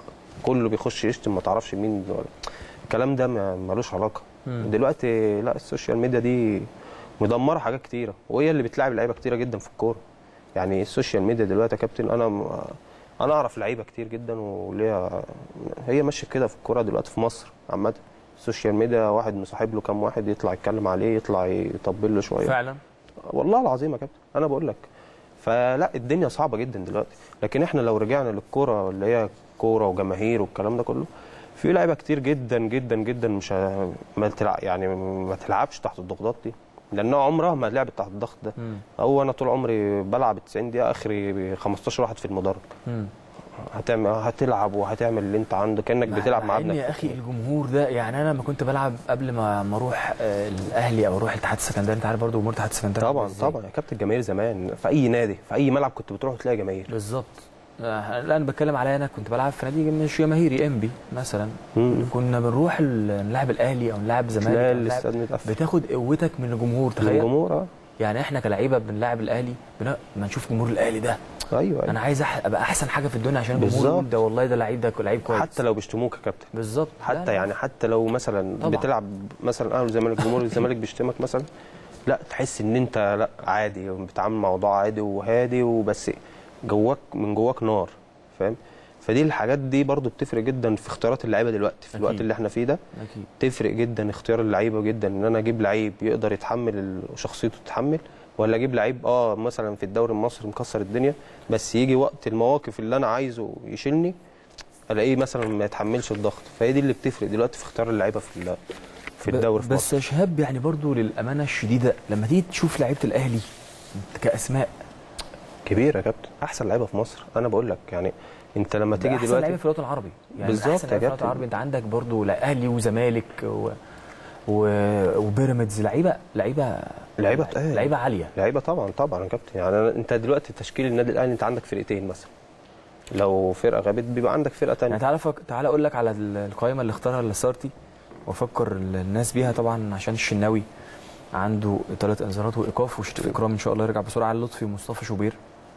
كله بيخش يشتم ما تعرفش مين ولا الكلام ده ما- ملوش علاقه مم. دلوقتي لا السوشيال ميديا دي مدمره حاجات كتيره وهي اللي بتلعب لعيبه كتيره جدا في الكوره يعني السوشيال ميديا دلوقتي يا كابتن انا م- انا اعرف لعيبه كتير جدا وليها هي ماشيه كده في الكوره دلوقتي في مصر عامه السوشيال ميديا واحد مصاحب له كام واحد يطلع يتكلم عليه يطلع يطبل له شويه فعلا والله العظيم يا كابتن انا بقول لك فلا الدنيا صعبه جدا دلوقتي لكن احنا لو رجعنا للكوره اللي هي كوره وجماهير والكلام ده كله في لعيبه كتير جدا جدا جدا مش ه- ما تلعب يعني ما تلعبش تحت الضغوطات دي لانها عمرها ما لعبت تحت الضغط ده مم. هو انا طول عمري بلعب 90 دقيقه اخري 15 واحد في المدرج مم. هتعمل هتلعب وهتعمل اللي انت عنده كانك مع- بتلعب مع مع ان ابنك يا اخي الجمهور ده يعني انا لما كنت بلعب قبل ما ما اروح آه، الاهلي او اروح الاتحاد السكندري انت عارف برضه جمهور الاتحاد السكندري طبعا إزاي؟ طبعا يا كابتن الجماهير زمان في اي نادي في اي ملعب كنت بتروح تلاقي جماهير بالظبط آه، لا انا بتكلم عليا انا كنت بلعب في نادي مش جماهيري انبي مثلا مم. كنا بنروح ال- نلعب الاهلي او نلعب زمالك تلاقي أو نلعب- الاستاد متقفل بتاخد قوتك من الجمهور من تخيل الجمهور اه يعني احنا كلعيبه بنلاعب الاهلي بن- ما نشوف جمهور الاهلي ده ايوه, أيوة. انا عايز أح- ابقى احسن حاجه في الدنيا عشان الجمهور بالظبط. يقول ده والله ده لعيب ده لعيب كويس حتى لو بيشتموك يا كابتن بالظبط لا، حتى لا. يعني حتى لو مثلا طبعا. بتلعب مثلا اهلي والزمالك جمهور الزمالك بيشتمك مثلا لا تحس ان انت لا عادي بتتعامل مع موضوع عادي وهادي وبس جواك من جواك نار فاهم فدي الحاجات دي برضو بتفرق جدا في اختيارات اللعيبه دلوقتي في الوقت أكيد. اللي احنا فيه ده اكيد تفرق جدا اختيار اللعيبه جدا ان انا اجيب لعيب يقدر يتحمل ال- وشخصيته تتحمل ولا اجيب لعيب اه مثلا في الدوري المصري مكسر الدنيا بس يجي وقت المواقف اللي انا عايزه يشيلني الاقيه مثلا ما يتحملش الضغط فهي دي اللي بتفرق دلوقتي في اختيار اللعيبه في ال- في ب- الدوري في بس مصر يا شهاب يعني برضو للامانه الشديده لما تيجي تشوف لعيبه الاهلي كاسماء كبير يا كابتن احسن لعيبه في مصر انا بقول لك يعني انت لما تيجي احسن دلوقتي لعيبه في الوطن العربي يعني بالظبط احسن لعيبه في يا الوطن كابتن. العربي انت عندك برضو لا اهلي وزمالك و... و... وبيراميدز لعيبه لعيبه لعيبه تقال لعيبه عاليه لعيبه طبعا طبعا يا كابتن يعني أنا- انت دلوقتي تشكيل النادي الاهلي انت عندك فرقتين مثلا لو فرقه غابت بيبقى عندك فرقه يعني تانية تعالى فك... تعالى اقول لك على ال- القائمه اللي اختارها لاسارتي وافكر ال- الناس بيها طبعا عشان الشناوي عنده ثلاث انذارات وايقاف وشريف اكرام ان شاء الله يرجع بسرعه علي لطفي ومصطفى شوبير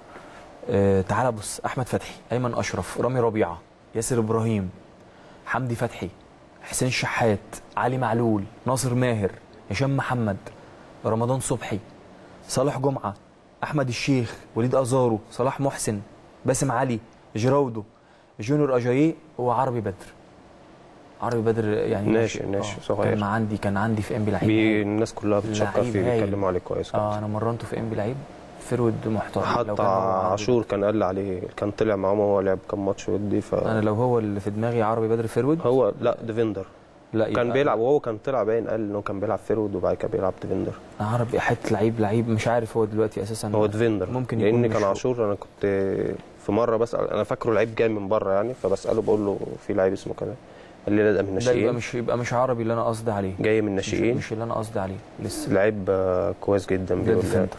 آه تعالى بص احمد فتحي ايمن اشرف رامي ربيعه ياسر ابراهيم حمدي فتحي حسين شحات علي معلول ناصر ماهر هشام محمد رمضان صبحي صالح جمعه احمد الشيخ وليد ازارو صلاح محسن باسم علي جراودو جونيور اجاييه وعربي بدر عربي بدر يعني ناشئ- آه، ناشئ صغير. كان عندي كان عندي في ام بي لعيب بي الناس كلها بتشكر لعيب فيه هايل. بيتكلموا عليه كويس اه انا مرنته في ام بي لعيب فرود محترم لو حتى كان هو عربي عاشور كان قال عليه كان طلع معاهم وهو لعب كام ماتش ودي ف انا لو هو اللي في دماغي عربي بدر فرود هو لا ديفندر لا كان يبقى بيلعب وهو كان طلع باين قال انه كان بيلعب فيرود وبعد كده بيلعب ديفندر عربي حته لعيب لعيب مش عارف هو دلوقتي اساسا هو ديفندر ممكن يكون لان مش كان هو. عاشور انا كنت في مره بسال انا فاكره لعيب جاي من بره يعني فبساله بقول له في لعيب اسمه كده قال لي لا ده من ده يبقى الناشئين مش يبقى مش عربي اللي انا قصدي عليه جاي من مش, الناشئين مش اللي انا قصدي عليه لسه لعيب آه، كويس جدا ده بيقول ديفندر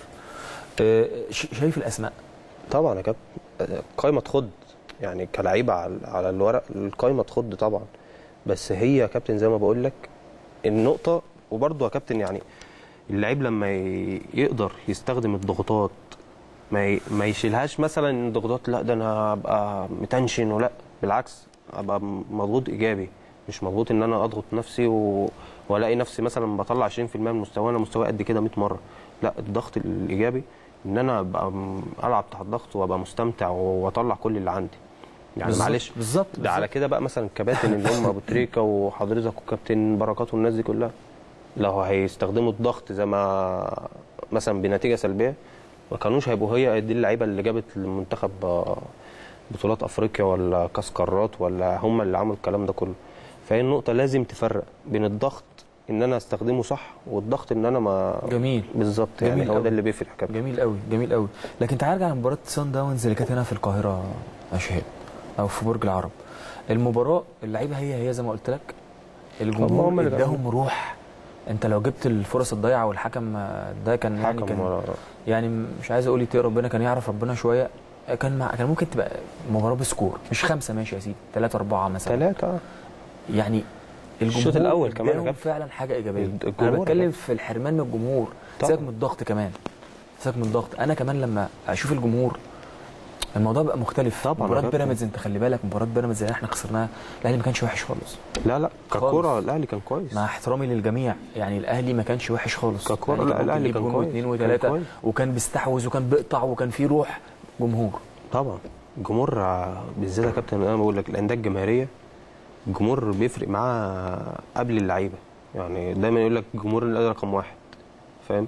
آه، ش- شايف الاسماء طبعا يا كابتن آه، قايمه تخض يعني كلعيبه على على الورق القايمه تخض طبعا بس هي يا كابتن زي ما بقول لك النقطه وبرضه يا كابتن يعني اللعيب لما ي- يقدر يستخدم الضغوطات ما ي- ما يشيلهاش مثلا الضغوطات لا ده انا ابقى متنشن ولا بالعكس ابقى مضغوط ايجابي مش مضغوط ان انا اضغط نفسي و... والاقي نفسي مثلا بطلع 20% من مستواي انا مستواي قد كده 100 مره لا الضغط الايجابي ان انا ابقى م- العب تحت ضغط وابقى مستمتع واطلع كل اللي عندي يعني بالظبط- معلش بالظبط ده على كده بقى مثلا الكباتن اللي هم ابو تريكه وحضرتك وكابتن بركات والناس دي كلها لو هيستخدموا الضغط زي ما مثلا بنتيجه سلبيه ما كانوش هيبقوا هي دي اللعيبه اللي جابت المنتخب آه، بطولات افريقيا ولا كاس قارات ولا هم اللي عملوا الكلام ده كله فهي النقطه لازم تفرق بين الضغط ان انا استخدمه صح والضغط ان انا ما جميل بالظبط جميل يعني هو أوي. ده اللي بيفرق كابتن جميل قوي جميل قوي لكن تعال نرجع لمباراه سان داونز اللي كانت هنا في القاهره يا شهاب او في برج العرب المباراه اللعيبه هي هي زي ما قلت لك هم- الجمهور هم اللي اداهم روح انت لو جبت الفرص الضايعه والحكم ده كان يعني حكم كان ولا يعني مش عايز اقول يتقي ربنا كان يعرف ربنا شويه كان مع كان ممكن تبقى مباراه بسكور مش خمسه ماشي يا سيدي ثلاثه اربعه مثلا ثلاثه يعني الجمهور الشوط الأول كمان يا اداهم كابتن. فعلا حاجه ايجابيه انا الجمهور بتكلم يا في الحرمان من الجمهور طبعا. سيبك من الضغط كمان سيبك من الضغط انا كمان لما اشوف الجمهور الموضوع بقى مختلف طبعا يا مباراه كابتن. بيراميدز انت خلي بالك مباراه بيراميدز اللي احنا خسرناها الاهلي ما كانش وحش خالص لا لا ككوره خالص. الاهلي كان كويس مع احترامي للجميع يعني الاهلي ما كانش وحش خالص ككورة، يعني لا، ممكن الأهلي يجيب كان جون كويس. واثنين كان وثلاثه كويس. وكان بيستحوذ وكان بيقطع وكان فيه روح جمهور طبعا الجمهور آه، بالذات يا كابتن انا بقول لك الانديه الجماهيريه الجمهور بيفرق معاه قبل اللعيبه يعني دايما يقول لك الجمهور الأهلي رقم واحد فاهم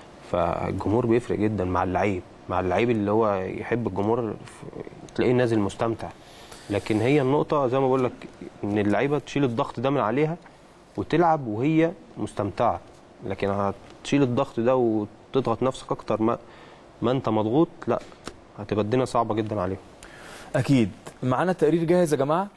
فالجمهور بيفرق جدا مع اللعيب مع اللعيب اللي هو يحب الجمهور ف- تلاقيه نازل مستمتع لكن هي النقطه زي ما بقول لك ان اللعيبه تشيل الضغط ده من عليها وتلعب وهي مستمتعه لكن هتشيل الضغط ده وتضغط نفسك اكتر ما ما انت مضغوط لا هتبقى الدنيا صعبه جدا عليهم اكيد معانا التقرير جاهز يا جماعه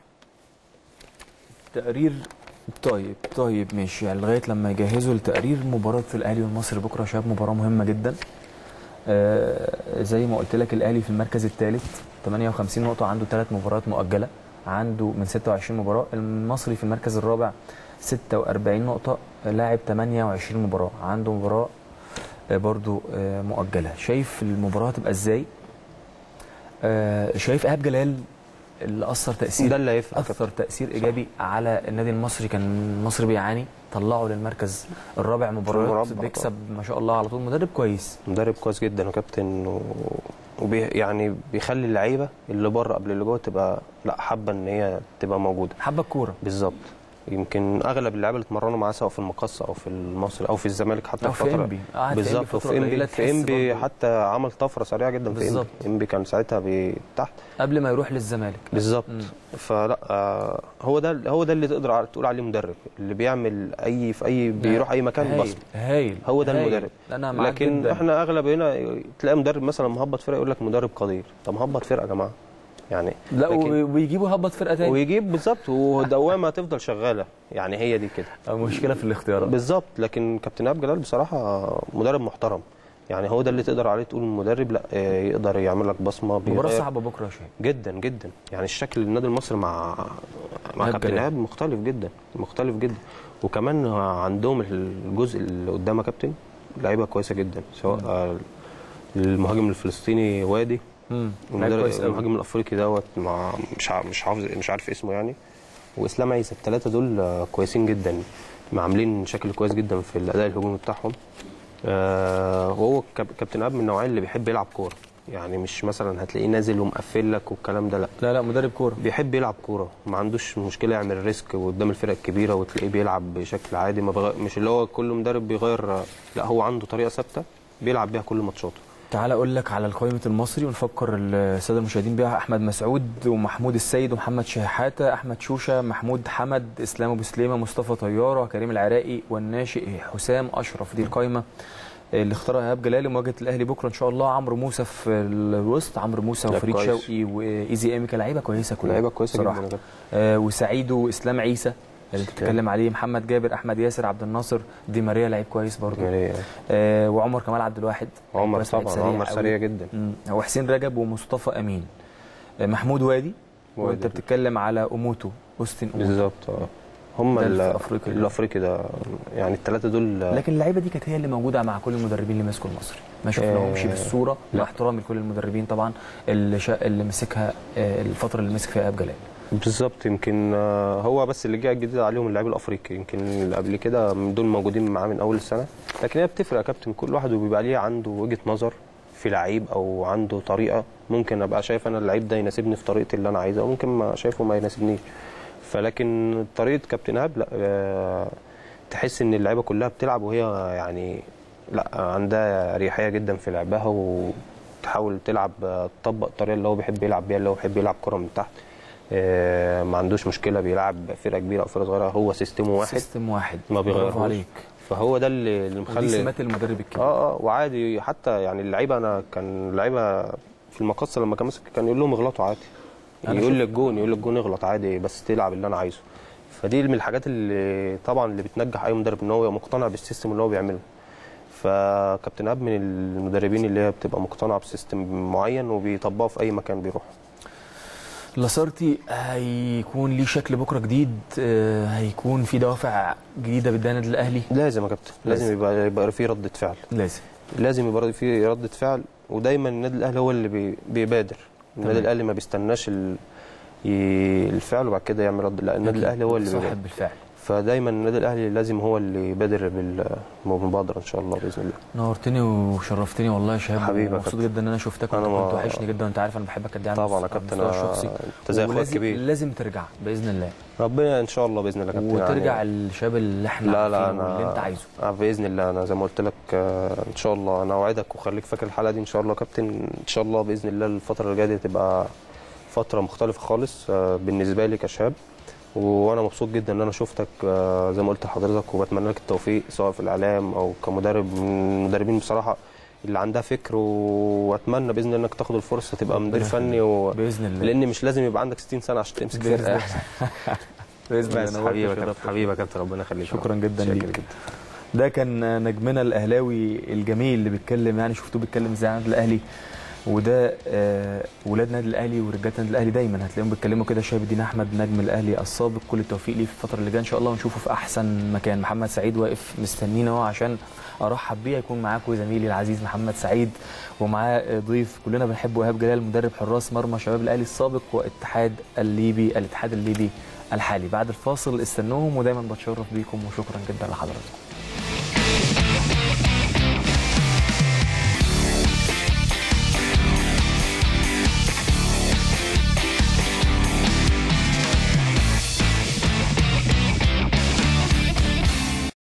تقرير طيب طيب ماشي يعني لغايه لما يجهزوا التقرير مباراه الاهلي والمصري بكره يا شباب مباراه مهمه جدا آه زي ما قلت لك الاهلي في المركز الثالث 58 نقطه عنده ثلاث مباريات مؤجله عنده من 26 مباراه المصري في المركز الرابع 46 نقطه لاعب 28 مباراه عنده مباراه آه، برضو آه، مؤجله شايف المباراه هتبقى ازاي آه، شايف ايهاب جلال اللي اثر تاثير ده اللي هيفرق اثر تاثير ايجابي على النادي المصري كان المصري بيعاني طلعه للمركز الرابع مباريات المربع بيكسب ما شاء الله على طول مدرب كويس مدرب كويس جدا يا كابتن و... وبي... يعني بيخلي اللعيبه اللي بره قبل اللي جوه تبقى لا حابه ان هي تبقى موجوده حب الكوره بالظبط يمكن اغلب اللعيبه اللي اتمرنوا معاه سواء في المقصه او في المصري او في الزمالك حتى او في الفترة- انبي قعد في إنبي بالظبط فترة وفي انبي قليلة في تحس انبي برضه حتى عمل طفره سريعه جدا في انبي بالظبط. انبي كان ساعتها بي- تحت قبل ما يروح للزمالك بالظبط مم. فلا آه، هو ده هو ده اللي تقدر ع- تقول عليه مدرب اللي بيعمل اي في اي بيروح اي مكان هايل بصمه هايل هو ده هايل. المدرب. انا معاك لكن جداً. احنا اغلب هنا تلاقي مدرب مثلا مهبط فرقه يقول لك مدرب قدير طب مهبط فرقه يا جماعه يعني لا لكن- و- ويجيبوا هبط فرقه تاني ويجيب بالظبط ودوامه هتفضل شغاله يعني هي دي كده مشكله في الاختيارات بالظبط لكن كابتن ايهاب جلال بصراحه مدرب محترم يعني هو ده اللي تقدر عليه تقول المدرب لا آه، يقدر يعمل لك بصمه مباراه بيغير صعبه بكره يا شهاب جدا جدا يعني الشكل النادي المصري مع مع إيهاب كابتن جلال. ايهاب مختلف جدا مختلف جدا وكمان عندهم الجزء اللي قدام يا كابتن لعيبه كويسه جدا سواء آه، المهاجم الفلسطيني وادي امم المدرب- كويس قوي المهاجم الافريقي دوت مع مش ع- مش حافظ مش عارف اسمه يعني واسلام عيسى الثلاثه دول آه، كويسين جدا عاملين شكل كويس جدا في الاداء الهجومي بتاعهم آه، وهو كاب- كابتن ايهاب من النوعيه اللي بيحب يلعب كوره يعني مش مثلا هتلاقيه نازل ومقفل لك والكلام ده لا لا لا مدرب كوره بيحب يلعب كوره ما عندوش مشكله يعمل ريسك قدام الفرق الكبيره وتلاقيه بيلعب بشكل عادي ما بغ... مش اللي هو كل مدرب بيغير لا هو عنده طريقه ثابته بيلعب بيها كل ماتشاته تعال اقول لك على قائمه المصري ونفكر الساده المشاهدين بيها احمد مسعود ومحمود السيد ومحمد شحاته احمد شوشه محمود حمد اسلام ابو سليمه مصطفى طياره كريم العراقي والناشئ حسام اشرف دي القائمه اللي اختارها ايهاب جلال مواجهه الاهلي بكره ان شاء الله عمرو موسى في الوسط عمرو موسى لا، وفريد كويس. شوقي وايزي اميكا لعيبه كويسه كلها لعيبه كويسه جدا صراحه يا كابتن. آه وسعيد واسلام عيسى اللي انت بتتكلم عليه محمد جابر احمد ياسر عبد الناصر دي ماريا لعيب كويس برضه يعني آه وعمر كمال عبد الواحد لعيب عمر كويس، لعيب طبعا سريع عمر قوي. سريع جدا مم. وحسين رجب ومصطفى امين آه، محمود وادي وادي. وانت بتتكلم على اوموتو اوستن اوموتو بالظبط اه هم ده ال- الأفريقي ده. الافريقي ده يعني الثلاثه دول لكن اللعيبه دي كانت هي اللي موجوده مع كل المدربين اللي مسكوا المصري ما شفناهمش آه، بالصوره مع لا. احترامي لكل المدربين طبعا اللي شا... اللي مسكها آه، الفتره اللي مسك فيها ايهاب جلال بالظبط يمكن آه، هو بس اللي جه جديد عليهم اللاعب الافريقي يمكن اللي قبل كده من دول موجودين معاه من اول السنه لكن هي بتفرق يا كابتن كل واحد وبيبقى ليه عنده وجهه نظر في لعيب او عنده طريقه ممكن ابقى شايف انا اللعيب ده يناسبني في طريقتي اللي انا عايزها وممكن ما شايفه ما يناسبنيش فلكن طريقه كابتن ايهاب لا آه، تحس ان اللعيبه كلها بتلعب وهي يعني لا عندها اريحيه جدا في لعبها وتحاول تلعب آه، تطبق الطريقه اللي هو بيحب يلعب بيها اللي هو بيحب يلعب كره من تحت آه، ما عندوش مشكله بيلعب فرقه كبيره او فرقه صغيره هو سيستمه واحد سيستم واحد ما برافو بيغيرهوش عليك فهو ده اللي اللي ودي مخلي سمات المدرب الكبير اه اه وعادي حتى يعني اللعيبه انا كان اللعيبه في المقصه لما كان ماسك كان يقول لهم اغلطوا عادي أنا يقول شفت. للجون يقول للجون اغلط عادي بس تلعب اللي انا عايزه فدي من الحاجات اللي طبعا اللي بتنجح اي مدرب ان هو يبقى مقتنع بالسيستم اللي هو بيعمله فكابتن اب من المدربين اللي هي بتبقى مقتنعه بسيستم معين وبيطبقه في اي مكان بيروح لاسارتي هيكون ليه شكل بكره جديد آه، هيكون في دوافع جديده بدايه النادي الاهلي لازم يا كابتن لازم. لازم يبقى يبقى في رده فعل لازم لازم يبقى في رده فعل ودايما النادي الاهلي هو اللي بي- بيبادر النادي تمام. الاهلي ما بيستناش ال... ي... الفعل وبعد كده يعمل رد لا النادي الاهلي هو اللي بيبادر صاحب بالفعل فدايما النادي الاهلي لازم هو اللي يبادر بالمبادره ان شاء الله باذن الله نورتني وشرفتني والله يا شهاب حبيبي يا مبسوط كابتن. جدا ان انا شفتك أنا وانت ما- كنت وحشني جدا وانت عارف انا بحبك قد ايه على طبعا يا المس- على كابتن المستوى أنا- الشخصي انت زي اخويا ولازم- الكبير لازم ترجع باذن الله ربنا ان شاء الله باذن الله يا كابتن وترجع يعني الشباب اللي احنا لا لا عارفينه انا واللي انت عايزه آه، باذن الله انا زي ما قلت لك آه، ان شاء الله انا اوعدك وخليك فاكر الحلقه دي ان شاء الله يا كابتن ان شاء الله باذن الله الفتره اللي جايه دي تبقى فتره مختلفه خالص آه، بالنسبه لي كشاب وانا مبسوط جدا ان انا شفتك آه، زي ما قلت لحضرتك وبتمنى لك التوفيق سواء في الاعلام او كمدرب من المدربين بصراحه اللي عندها فكر واتمنى باذن الله انك تاخد الفرصه تبقى مدير ربنا فني و... باذن الله لان مش لازم يبقى عندك 60 سنه عشان تمسك بإذن فرقه باذن بس الله حبيبي يا نورتك يا كابتن دكتور. حبيبي يا كابتن ربنا يخليك شكرا جدا شاكر ليك جدا ده كان نجمنا الاهلاوي الجميل اللي بيتكلم يعني شفتوه بيتكلم ازاي عن النادي الاهلي وده آه، ولاد النادي الاهلي ورجاله النادي الاهلي دايما هتلاقيهم بيتكلموا كده شايف الدين احمد نجم الاهلي السابق كل التوفيق ليه في الفتره اللي جايه ان شاء الله ونشوفه في احسن مكان محمد سعيد واقف مستنينا اهو عشان ارحب بيه يكون معاكم زميلي العزيز محمد سعيد ومعاه ضيف كلنا بنحبه ايهاب جلال مدرب حراس مرمى شباب الاهلي السابق واتحاد الليبي الاتحاد الليبي الحالي بعد الفاصل استنوهم ودايما بتشرف بيكم وشكرا جدا لحضراتكم